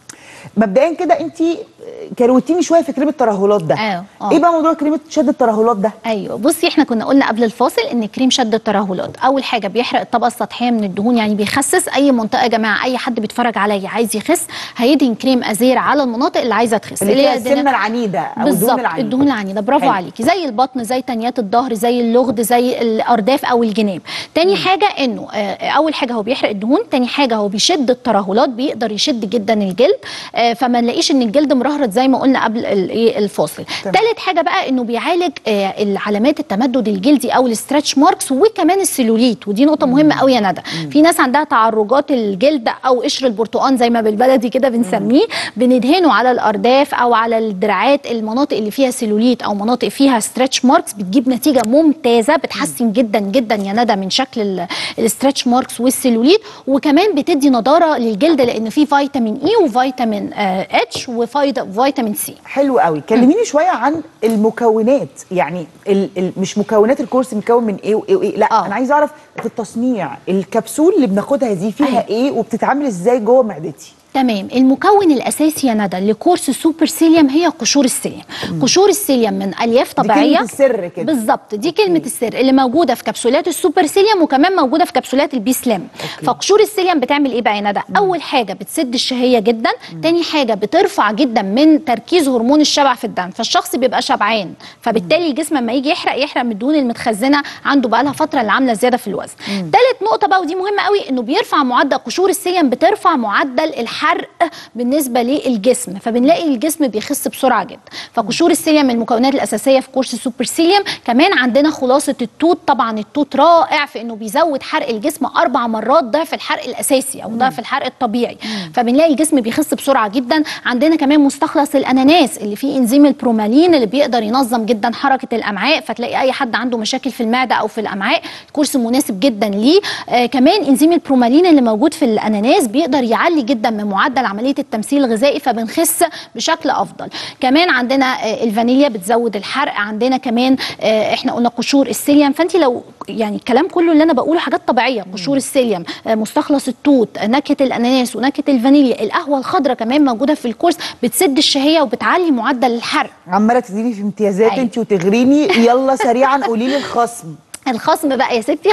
مبدئيا كده انت كروتيني شويه في كريم الترهلات ده آه، آه. ايه بقى موضوع كريم شد الترهلات ده ايوه بصي احنا كنا قلنا قبل الفاصل ان كريم شد الترهلات اول حاجه بيحرق الطبقه السطحيه من الدهون يعني بيخسس اي منطقه يا جماعه اي حد بيتفرج عليا عايز يخس هيدهن كريم ازير على المناطق اللي عايزه تخس اللي هي هي السمنه الدهن- العنيده او الدهون بالظبط العنيده الدهون العنيده برافو حلو. عليكي زي البطن زي تنيات الظهر زي اللغد زي الارداف او الجناب تاني حاجه انه آه، اول حاجه هو بيحرق الدهون تاني حاجه هو بيشد الترهلات بيقدر يشد جدا الجلد آه، فما نلاقيش ان الجلد مرهرط زي ما قلنا قبل ال- إيه الفاصل تمام. تالت حاجه بقى انه بيعالج آه، العلامات التمدد الجلدي او الستريتش ماركس وكمان السيلوليت ودي نقطه مهمه قوي يا ندى في ناس عندها تعرجات الجلد او قشر البرتقال زي ما بالبلدي كده بنسميه بندهنه على الارداف او على الدراعات المناطق اللي فيها سيلوليت او مناطق فيها ستريتش ماركس بتجيب نتيجه ممتازه بتحسن جدا جدا يا ندى من شكل الستريتش ماركس والسيلوليت وكمان بتدي نضاره للجلد لان في فيتامين اي وفيتامين اتش وفيتامين سي حلو قوي كلميني شويه عن المكونات يعني ال ال مش مكونات الكورس مكون من ايه وايه وايه لا آه. انا عايزه اعرف في التصنيع الكبسول اللي بناخدها دي فيها أيوة. ايه وبتتعامل ازاي جوه معدتي تمام المكون الاساسي يا ندى لكورس سوبر سيليوم هي قشور السيليوم قشور السيليوم من الياف دي طبيعيه كلمة السر كده بالظبط دي كلمه السر اللي موجوده في كبسولات السوبر سيليوم وكمان موجوده في كبسولات البي سلام فقشور السيليوم بتعمل ايه بقى يا ندى اول حاجه بتسد الشهيه جدا تاني حاجه بترفع جدا من تركيز هرمون الشبع في الدم فالشخص بيبقى شبعان فبالتالي الجسم لما يجي يحرق يحرق من الدهون المتخزنه عنده بقى لها فتره اللي عامله زياده في الوزن تالت نقطه بقى ودي مهمه قوي انه بيرفع معدل قشور السيليوم بترفع معدل الحرق بالنسبه للجسم فبنلاقي الجسم بيخس بسرعه جدا فقشور السيليوم من المكونات الاساسيه في كورس سوبر سيليوم كمان عندنا خلاصه التوت طبعا التوت رائع في انه بيزود حرق الجسم اربع مرات ضعف الحرق الاساسي او ضعف الحرق الطبيعي فبنلاقي الجسم بيخس بسرعه جدا عندنا كمان مستخلص الاناناس اللي فيه انزيم البرومالين اللي بيقدر ينظم جدا حركه الامعاء فتلاقي اي حد عنده مشاكل في المعده او في الامعاء الكورس مناسب جدا ليه آه كمان انزيم البرومالين اللي موجود في الاناناس بيقدر يعلي جدا من معدل عمليه التمثيل الغذائي فبنخس بشكل افضل كمان عندنا آه الفانيليا بتزود الحرق عندنا كمان آه احنا قلنا قشور السيليوم فانت لو يعني الكلام كله اللي انا بقوله حاجات طبيعيه قشور السيليوم آه مستخلص التوت آه نكهه الاناناس ونكهه الفانيليا القهوه الخضراء كمان موجوده في الكورس بتسد الشهيه وبتعلي معدل الحرق عماله تديني في امتيازات أيوة. انت وتغريني يلا سريعا قولي لي الخصم الخصم بقى يا ستي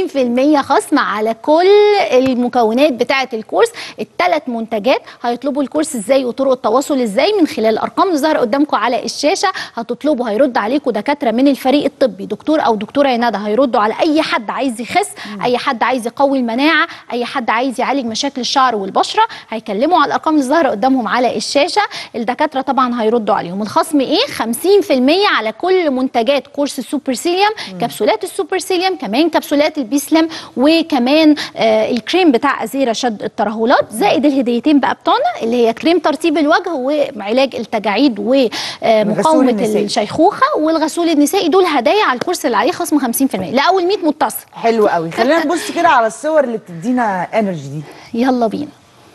50% خصم على كل المكونات بتاعه الكورس الثلاث منتجات هيطلبوا الكورس ازاي وطرق التواصل ازاي من خلال الارقام اللي ظاهره قدامكم على الشاشه هتطلبوا هيرد عليكم دكاتره من الفريق الطبي دكتور او دكتوره يا ندى هيردوا على اي حد عايز يخس اي حد عايز يقوي المناعه اي حد عايز يعالج مشاكل الشعر والبشره هيكلموا على الارقام اللي ظاهره قدامهم على الشاشه الدكاتره طبعا هيردوا عليهم الخصم ايه 50% على كل منتجات كورس السوبر سيليوم كبسولات السوبر سيليوم كمان كبسولات البي سلام وكمان آه الكريم بتاع ازيره شد الترهلات زائد الهديتين بقى بتوعنا اللي هي كريم ترطيب الوجه وعلاج التجاعيد ومقاومه النسائي. الشيخوخه والغسول النسائي دول هدايا على الكورس اللي عليه خصم 50% لاول 100 متصل حلو قوي خلينا نبص كده على الصور اللي بتدينا انرجي دي يلا بينا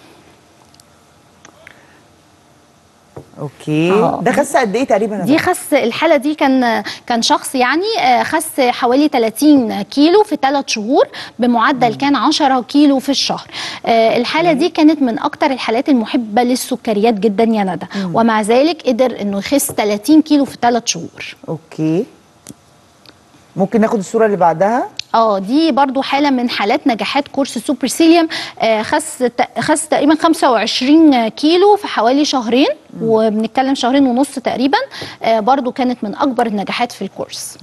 اوكي آه. ده خس قد ايه تقريبا يا دي خس الحاله دي كان كان شخص يعني آه، خس حوالي 30 كيلو في 3 شهور بمعدل كان 10 كيلو في الشهر آه، الحاله دي كانت من اكتر الحالات المحبه للسكريات جدا يا ندى ومع ذلك قدر انه يخس 30 كيلو في 3 شهور اوكي ممكن ناخد الصوره اللي بعدها اه دي برضو حاله من حالات نجاحات كورس سوبر سيليوم آه خس ت- خس تقريبا 25 كيلو في حوالي شهرين وبنتكلم شهرين ونص تقريبا آه برضو كانت من اكبر النجاحات في الكورس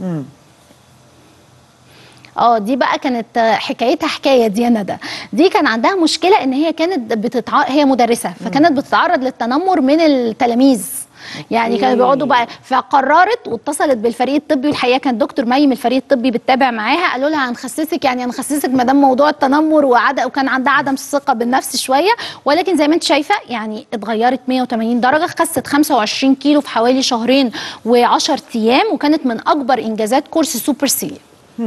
اه دي بقى كانت آه، حكايتها حكايه دي يا ندى دي كان عندها مشكله ان هي كانت بتتع... هي مدرسه فكانت بتتعرض للتنمر من التلاميذ يعني كانوا بيقعدوا بقى فقررت واتصلت بالفريق الطبي والحقيقه كان دكتور مي من الفريق الطبي بتتابع معاها قالوا لها هنخسسك يعني هنخسسك ما دام موضوع التنمر وعد وكان عندها عدم ثقه بالنفس شويه ولكن زي ما انت شايفه يعني اتغيرت 180 درجه خست 25 كيلو في حوالي شهرين و10 ايام وكانت من اكبر انجازات كورس سوبر سيليوم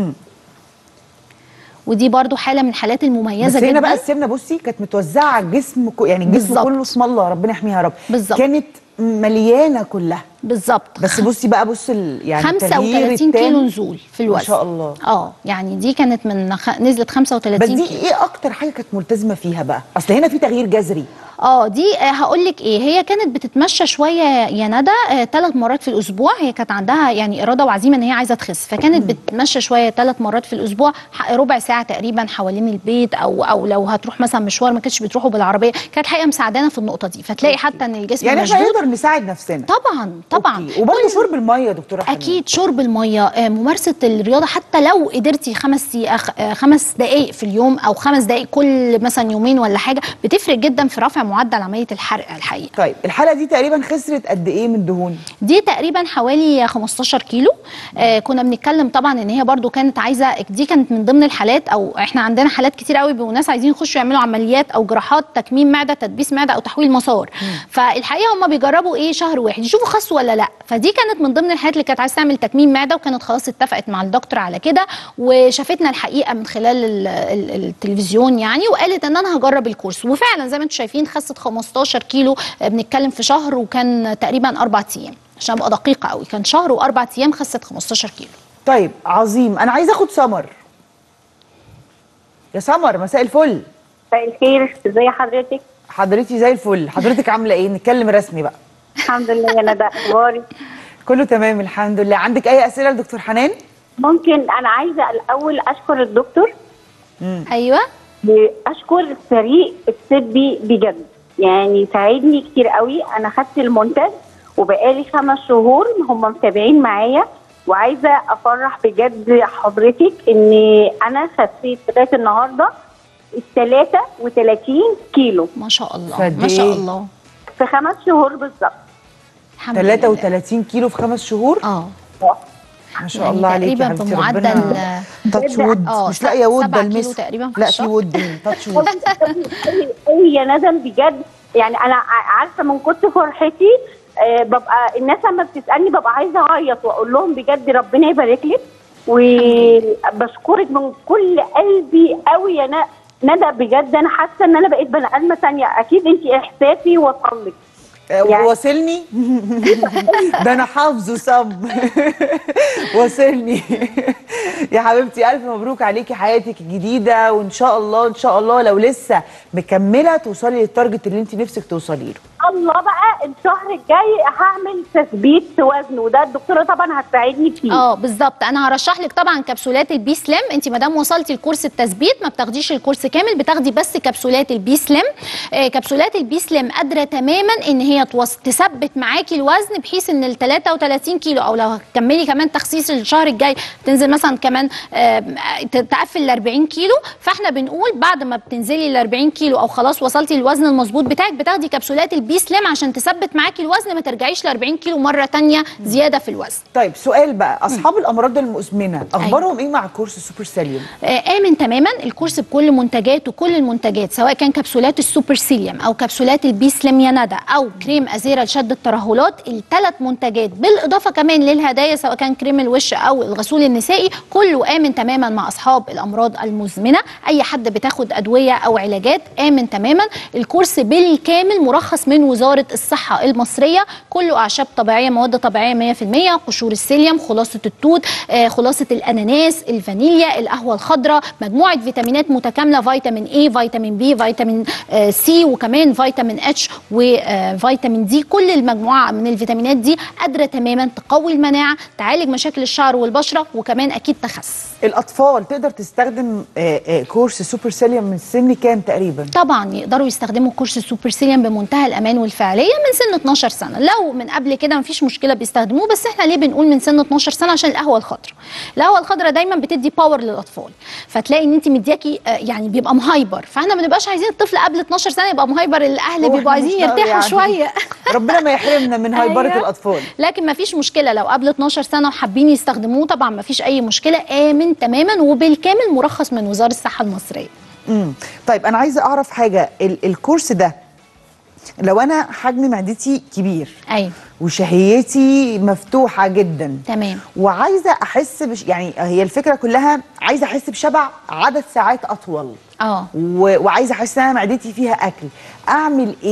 ودي برضو حاله من الحالات بس المميزه هنا جدا بقى السمنه بصي كانت متوزعه على الجسم كو- يعني الجسم بالظبط. كله اسم الله ربنا يحميها يا رب بالظبط. كانت مليانه كلها بالظبط بس بصي بقى بص ال... يعني التغيير 35 التام. كيلو نزول في الوزن ما شاء الله اه يعني دي كانت من خ... نزلت 35 بس دي كيلو ايه اكتر حاجه كانت ملتزمه فيها بقى اصل هنا في تغيير جذري اه دي هقول لك ايه هي كانت بتتمشى شويه يا ندى ثلاث مرات في الاسبوع هي كانت عندها يعني اراده وعزيمه ان هي عايزه تخس فكانت بتتمشى شويه ثلاث مرات في الاسبوع ح- ربع ساعه تقريبا حوالين البيت او او لو هتروح مثلا مشوار ما كانتش بتروحوا بالعربيه كانت الحقيقه مساعدانا في النقطه دي فتلاقي حتى ان الجسم يعني احنا مشدود نقدر نساعد نفسنا طبعا طبعا أوكي. وبرضه شرب الميه يا دكتوره حنان اكيد شرب الميه آه، ممارسه الرياضه حتى لو قدرتي خمس دقي- أخ- آه، خمس دقائق في اليوم او خمس دقائق كل مثلا يومين ولا حاجه بتفرق جدا في رفع معدل عمليه الحرق الحقيقه طيب الحلقه دي تقريبا خسرت قد ايه من دهون دي تقريبا حوالي 15 كيلو آه كنا بنتكلم طبعا ان هي برضو كانت عايزه دي كانت من ضمن الحالات او احنا عندنا حالات كتير قوي بيبقوا ناس عايزين يخشوا يعملوا عمليات او جراحات تكميم معده تدبيس معده او تحويل مسار فالحقيقه هم بيجربوا ايه شهر واحد يشوفوا خسوا ولا لا فدي كانت من ضمن الحالات اللي كانت عايزه تعمل تكميم معده وكانت خلاص اتفقت مع الدكتور على كده وشافتنا الحقيقه من خلال ال ال التلفزيون يعني وقالت ان انا هجرب الكورس وفعلا زي ما انتم شايفين خست 15 كيلو آه، بنتكلم في شهر وكان تقريبا اربع ايام عشان ابقى دقيقه قوي كان شهر واربع ايام خست 15 كيلو طيب عظيم انا عايزه اخد سمر يا سمر مساء الفل مساء الخير ازي حضرتك حضرتي زي الفل حضرتك عامله ايه نتكلم رسمي بقى الحمد لله يا ندى اخباري كله تمام الحمد لله عندك اي اسئله لدكتور حنان ممكن انا عايزه الاول اشكر الدكتور ايوه اشكر الفريق الطبي بجد يعني ساعدني كتير قوي انا خدت المنتج وبقالي خمس شهور هم متابعين معايا وعايزه افرح بجد حضرتك ان انا خسيت لغايه النهارده ال 33 كيلو ما شاء الله فقد ما شاء إيه؟ الله في خمس شهور بالظبط الحمد لله 33 كيلو في خمس شهور اه ما شاء يعني الله عليكي تقريبا حبيبتي بمعدل ربنا تاتش وود آه، مش لاقيه وود سبعة كيلو بلمسه تقريبا في لا في الشهر. وود تاتش وود قوي يا ندم بجد يعني انا ع- عارفه من كنت فرحتي آه، ببقى الناس لما بتسالني ببقى عايزه اعيط واقول لهم بجد ربنا يبارك لك وبشكرك من كل قلبي قوي يا ن- ندى بجد انا حاسه ان انا بقيت بني ادمه ثانيه اكيد انت احساسي وصل لك يعني- واصلني ده انا حافظه صم واصلني يا حبيبتي الف مبروك عليكي حياتك الجديده وان شاء الله ان شاء الله لو لسه مكمله توصلي للتارجت اللي انت نفسك توصلي له الله بقى الشهر الجاي هعمل تثبيت وزن وده الدكتوره طبعا هتساعدني فيه اه بالظبط انا هرشح لك طبعا كبسولات البي سليم انت ما دام وصلتي لكورس التثبيت ما بتاخديش الكورس كامل بتاخدي بس كبسولات البي سليم آه كبسولات البي سليم قادره تماما ان هي توص... تثبت معاكي الوزن بحيث ان ال 33 كيلو او لو هتكملي كمان تخسيس الشهر الجاي تنزل مثلا كمان آه ت- تقفل ال 40 كيلو فاحنا بنقول بعد ما بتنزلي ال 40 كيلو او خلاص وصلتي للوزن المظبوط بتاعك بتاخدي كبسولات البي سليم عشان تثبت معاكي الوزن ما ترجعيش ل 40 كيلو مره تانية زياده في الوزن طيب سؤال بقى اصحاب الامراض المزمنه اخبارهم ايه مع كورس السوبر سيليوم آه، امن تماما الكورس بكل منتجاته كل المنتجات سواء كان كبسولات السوبر سيليوم او كبسولات البي سليم يا ندى او كريم ازيرا لشد الترهلات الثلاث منتجات بالاضافه كمان للهدايا سواء كان كريم الوش او الغسول النسائي كله امن تماما مع اصحاب الامراض المزمنه اي حد بتاخد ادويه او علاجات امن تماما الكورس بالكامل مرخص من وزاره الصحه المصريه كله اعشاب طبيعيه مواد طبيعيه 100% قشور السيليوم خلاصه التوت آه، خلاصه الاناناس الفانيليا القهوه الخضراء مجموعه فيتامينات متكامله فيتامين اي فيتامين بي فيتامين آه، سي وكمان فيتامين اتش وفيتامين دي كل المجموعه من الفيتامينات دي قادره تماما تقوي المناعه تعالج مشاكل الشعر والبشره وكمان اكيد تخس الاطفال تقدر تستخدم آه، آه، كورس سوبر سيليوم من سن كام تقريبا طبعا يقدروا يستخدموا كورس السوبر سيليوم بمنتهى الامان والفعاليه من سن 12 سنه لو من قبل كده مفيش مشكله بيستخدموه بس احنا ليه بنقول من سن 12 سنه عشان القهوه الخضراء القهوه الخضراء دايما بتدي باور للاطفال فتلاقي ان انت مدياكي آه، يعني بيبقى مهايبر فاحنا ما بنبقاش عايزين الطفل قبل 12 سنه يبقى مهايبر الاهل هو بيبقوا إحنا عايزين مش ناوي يرتاحوا يعني. شويه ربنا ما يحرمنا من هايبره أيوة. الاطفال لكن ما فيش مشكله لو قبل 12 سنه وحابين يستخدموه طبعا ما فيش اي مشكله امن تماما وبالكامل مرخص من وزاره الصحه المصريه امم طيب انا عايزه اعرف حاجه ال الكورس ده لو انا حجم معدتي كبير ايوه وشهيتي مفتوحه جدا تمام وعايزه احس بش يعني هي الفكره كلها عايزه احس بشبع عدد ساعات اطول اه و... وعايزه احس ان انا معدتي فيها اكل اعمل ايه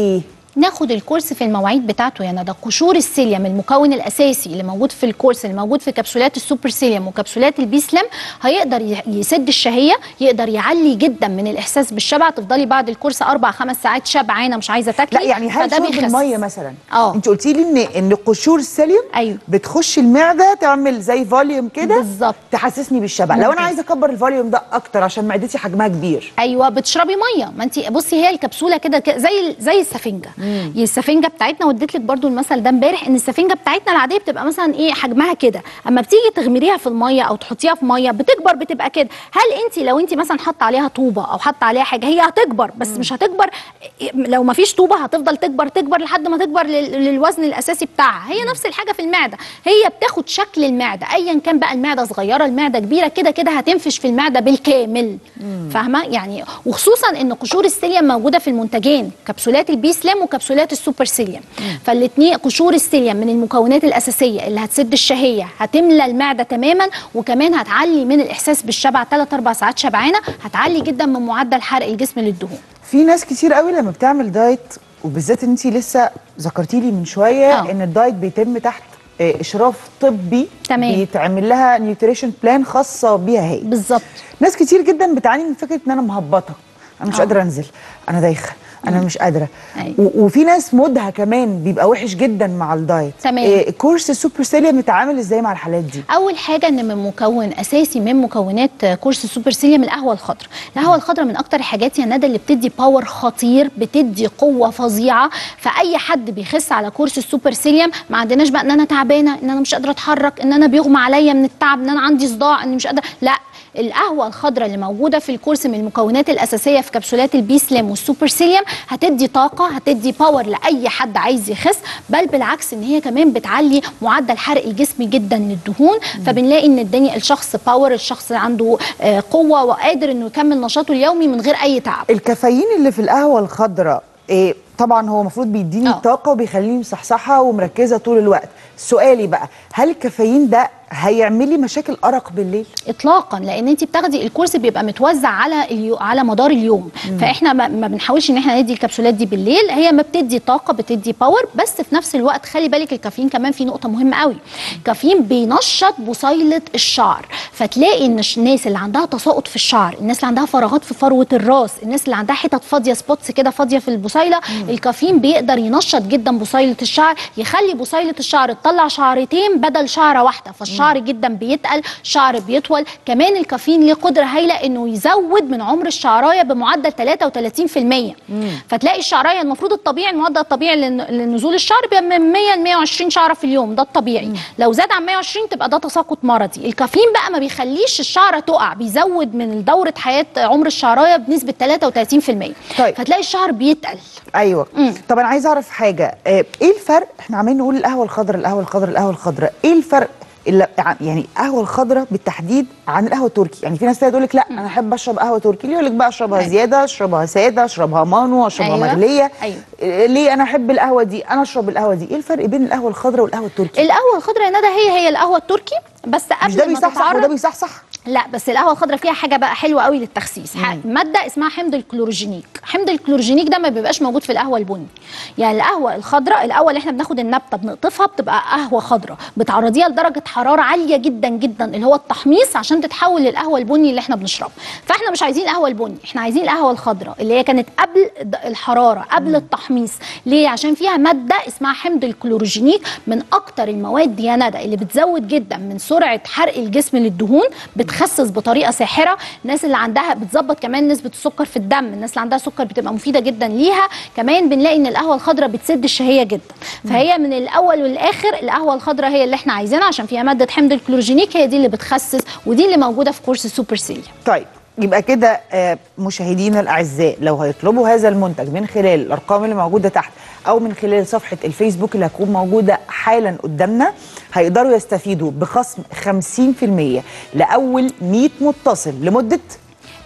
ناخد الكورس في المواعيد بتاعته يعني ده قشور السيليوم المكون الاساسي اللي موجود في الكورس اللي موجود في كبسولات السوبر سيليوم وكبسولات البي سلام هيقدر ي- يسد الشهيه يقدر يعلي جدا من الاحساس بالشبع تفضلي بعد الكورس اربع خمس ساعات شبعانه مش عايزه تاكلي لا يعني هل فده شرب بيخس. الميه مثلا اه. انت قلتي لي ان ان قشور السيليوم أيوه. بتخش المعده تعمل زي فوليوم كده بالظبط. تحسسني بالشبع لو انا ممتاز. عايزه اكبر الفوليوم ده اكتر عشان معدتي حجمها كبير ايوه بتشربي ميه ما انت بصي هي الكبسوله كده ك- زي زي السفنجه هي السفنجه بتاعتنا واديت لك برضو المثل ده امبارح ان السفنجه بتاعتنا العاديه بتبقى مثلا ايه حجمها كده اما بتيجي تغمريها في الميه او تحطيها في ميه بتكبر بتبقى كده هل انت لو انت مثلا حاطه عليها طوبه او حاطه عليها حاجه هي هتكبر بس مش هتكبر لو ما فيش طوبه هتفضل تكبر تكبر لحد ما تكبر لل- للوزن الاساسي بتاعها هي نفس الحاجه في المعده هي بتاخد شكل المعده ايا كان بقى المعده صغيره المعده كبيره كده كده هتنفش في المعده بالكامل فاهمه يعني وخصوصا ان قشور السيليوم موجوده في المنتجين كبسولات البي سلام وكبسولات السوبر سيليوم فالاثنين قشور السيليوم من المكونات الاساسيه اللي هتسد الشهيه هتملى المعده تماما وكمان هتعلي من الاحساس بالشبع 3 4 ساعات شبعانه هتعلي جدا من معدل حرق الجسم للدهون في ناس كتير قوي لما بتعمل دايت وبالذات انت لسه ذكرتي لي من شويه آه. ان الدايت بيتم تحت آه، اشراف طبي تمام. بيتعمل لها نيوتريشن بلان خاصه بيها هي بالظبط ناس كتير جدا بتعاني من فكره ان انا مهبطه انا مش آه. قادره انزل انا دايخه انا مش قادره أيوة. و- وفي ناس مودها كمان بيبقى وحش جدا مع الدايت تمام. إيه كورس السوبر سيليا متعامل ازاي مع الحالات دي اول حاجه ان من مكون اساسي من مكونات كورس السوبر سيليوم القهوه الخضراء القهوه الخضراء من اكتر الحاجات يا ندى اللي بتدي باور خطير بتدي قوه فظيعه فاي حد بيخس على كورس السوبر سيليوم ما عندناش بقى ان انا تعبانه ان انا مش قادره اتحرك ان انا بيغمى عليا من التعب ان انا عندي صداع ان مش قادره لا القهوه الخضراء اللي موجوده في الكورس من المكونات الاساسيه في كبسولات البي سلام والسوبر سيليوم هتدي طاقه هتدي باور لاي حد عايز يخس بل بالعكس ان هي كمان بتعلي معدل حرق الجسم جدا للدهون فبنلاقي ان الدنيا الشخص باور الشخص عنده آه، قوه وقادر انه يكمل نشاطه اليومي من غير اي تعب الكافيين اللي في القهوه الخضراء إيه طبعا هو المفروض بيديني آه. طاقه وبيخليني مصحصحه ومركزه طول الوقت سؤالي بقى هل الكافيين ده هيعمل لي مشاكل ارق بالليل اطلاقا لان انت بتاخدي الكورس بيبقى متوزع على اليو... على مدار اليوم فاحنا ما, ما بنحاولش ان احنا ندي الكبسولات دي بالليل هي ما بتدي طاقه بتدي باور بس في نفس الوقت خلي بالك الكافيين كمان في نقطه مهمه قوي الكافيين بينشط بصيله الشعر فتلاقي ان الش- الناس اللي عندها تساقط في الشعر الناس اللي عندها فراغات في فروه الراس الناس اللي عندها حتت فاضيه سبوتس كده فاضيه في البصيله الكافيين بيقدر ينشط جدا بصيله الشعر يخلي بصيله الشعر تطلع شعرتين بدل شعره واحده فالشعر جدا بيتقل شعر بيطول كمان الكافيين ليه قدره هايله انه يزود من عمر الشعرايه بمعدل 33% فتلاقي الشعرايه المفروض الطبيعي المعدل الطبيعي لن- لنزول الشعر بيبقى من 100 ل 120 شعره في اليوم ده الطبيعي لو زاد عن 120 تبقى ده تساقط مرضي الكافيين بقى ما بيخليش الشعره تقع بيزود من دوره حياه عمر الشعرايه بنسبه 33% طيب. فتلاقي الشعر بيتقل ايوه مم. طب انا عايزه اعرف حاجه آه، ايه الفرق احنا عمالين نقول القهوه الخضراء القهوه الخضراء القهوه الخضراء ايه الفرق اللي يعني القهوه الخضراء بالتحديد عن القهوه التركي يعني في ناس تقول لك لا انا احب اشرب قهوه تركي اللي يقول لك بقى اشربها أيوة. زياده اشربها ساده اشربها مانو اشربها أيوة. مغليه أيوة. آه، ليه انا احب القهوه دي انا اشرب القهوه دي ايه الفرق بين القهوه الخضراء والقهوه التركي القهوه الخضراء يا ندى هي هي القهوه التركي بس قبل مش ده ما بيصحصح تتعرض وده بيصحصح لا بس القهوه الخضراء فيها حاجه بقى حلوه قوي للتخسيس ح- ماده اسمها حمض الكلوروجينيك حمض الكلوروجينيك ده ما بيبقاش موجود في القهوه البني يعني القهوه الخضراء الاول احنا بناخد النبته بنقطفها بتبقى قهوه خضراء بتعرضيها لدرجه حراره عاليه جدا جدا اللي هو التحميص عشان تتحول للقهوه البني اللي احنا بنشربها فاحنا مش عايزين القهوه البني احنا عايزين القهوه الخضراء اللي هي كانت قبل د- الحراره قبل التحميص ليه عشان فيها ماده اسمها حمض الكلوروجينيك من اكتر المواد يا ندى اللي بتزود جدا من سرعه حرق الجسم للدهون بتخسس بطريقه ساحره الناس اللي عندها بتظبط كمان نسبه السكر في الدم الناس اللي عندها سكر بتبقى مفيده جدا ليها كمان بنلاقي ان القهوه الخضراء بتسد الشهيه جدا فهي من الاول والاخر القهوه الخضراء هي اللي احنا عايزينها عشان فيها ماده حمض الكلوروجينيك هي دي اللي بتخسس ودي اللي موجوده في كورس السوبر سيليا طيب يبقى كده آه، مشاهدينا الاعزاء لو هيطلبوا هذا المنتج من خلال الارقام اللي موجوده تحت او من خلال صفحه الفيسبوك اللي هتكون موجوده حالا قدامنا هيقدروا يستفيدوا بخصم 50% لاول 100 متصل لمده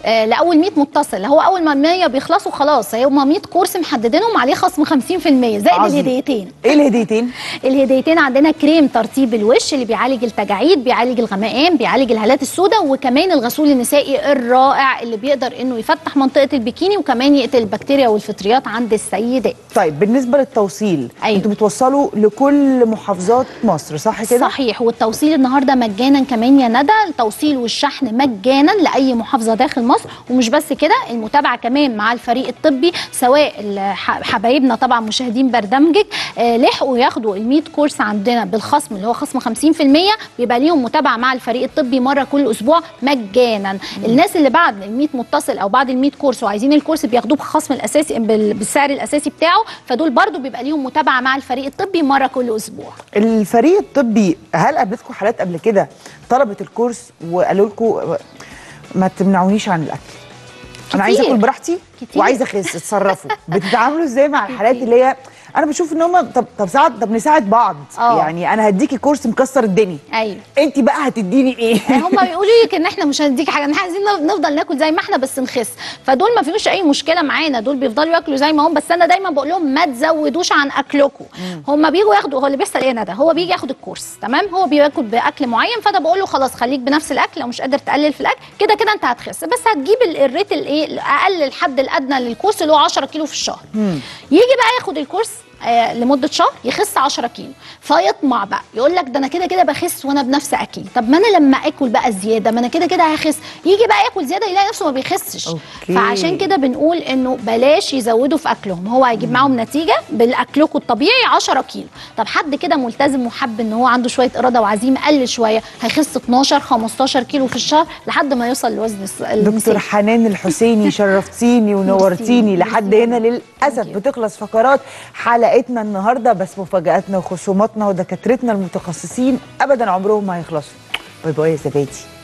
آه لاول 100 متصل هو اول ما 100 بيخلصوا خلاص هم 100 كورس محددينهم عليه خصم 50% زائد عظيم. الهديتين ايه الهديتين الهديتين عندنا كريم ترطيب الوش اللي بيعالج التجاعيد بيعالج الغمقان بيعالج الهالات السوداء وكمان الغسول النسائي الرائع اللي بيقدر انه يفتح منطقه البيكيني وكمان يقتل البكتيريا والفطريات عند السيدات طيب بالنسبه للتوصيل أيوة. انتوا بتوصلوا لكل محافظات مصر صح كده صحيح والتوصيل النهارده مجانا كمان يا ندى التوصيل والشحن مجانا لاي محافظه داخل مصر ومش بس كده المتابعه كمان مع الفريق الطبي سواء الح- حبايبنا طبعا مشاهدين برنامجك آه لحقوا ياخدوا ال 100 كورس عندنا بالخصم اللي هو خصم 50% بيبقى ليهم متابعه مع الفريق الطبي مره كل اسبوع مجانا الناس اللي بعد ال 100 متصل او بعد ال 100 كورس وعايزين الكورس بياخدوه بخصم الاساسي بال- بالسعر الاساسي بتاعه فدول برضو بيبقى ليهم متابعه مع الفريق الطبي مره كل اسبوع الفريق الطبي هل قابلتكم حالات قبل كده طلبت الكورس وقالوا لكم ما تمنعونيش عن الاكل انا عايزه كتير. اكل براحتي كتير. وعايزه اخس اتصرفوا بتتعاملوا ازاي مع الحالات اللي هي انا بشوف ان هم طب طب ساعد طب نساعد بعض آه. يعني انا هديكي كورس مكسر الدنيا ايوه انت بقى هتديني ايه هم بيقولوا لك ان احنا مش هنديك حاجه احنا عايزين نفضل ناكل زي ما احنا بس نخس فدول ما فيهوش اي مشكله معانا دول بيفضلوا ياكلوا زي ما هم بس انا دايما بقول لهم ما تزودوش عن اكلكم هم بيجوا ياخدوا هو اللي بيحصل ايه يا ندى هو بيجي ياخد الكورس تمام هو بياكل باكل معين فانا بقول له خلاص خليك بنفس الاكل لو مش قادر تقلل في الاكل كده كده انت هتخس بس هتجيب ال- الريت الايه الاقل الحد الادنى للكورس اللي هو 10 كيلو في الشهر يجي بقى ياخد الكورس آه لمده شهر يخس 10 كيلو فيطمع بقى يقول لك ده انا كده كده بخس وانا بنفس اكلي طب ما انا لما اكل بقى زياده ما انا كده كده هخس يجي بقى ياكل زياده يلاقي نفسه ما بيخسش أوكي. فعشان كده بنقول انه بلاش يزودوا في اكلهم هو هيجيب معاهم نتيجه بالاكلكم الطبيعي 10 كيلو طب حد كده ملتزم وحب ان هو عنده شويه اراده وعزيمه قل شويه هيخس 12 15 كيلو في الشهر لحد ما يوصل للوزن الس- دكتور المثالي حنان الحسيني شرفتيني ونورتيني ميرسي. لحد هنا للاسف Thank you. بتخلص فقرات حلقتنا النهارده بس مفاجاتنا وخصوماتنا ودكاترتنا المتخصصين ابدا عمرهم ما هيخلصوا باي باي يا زبادي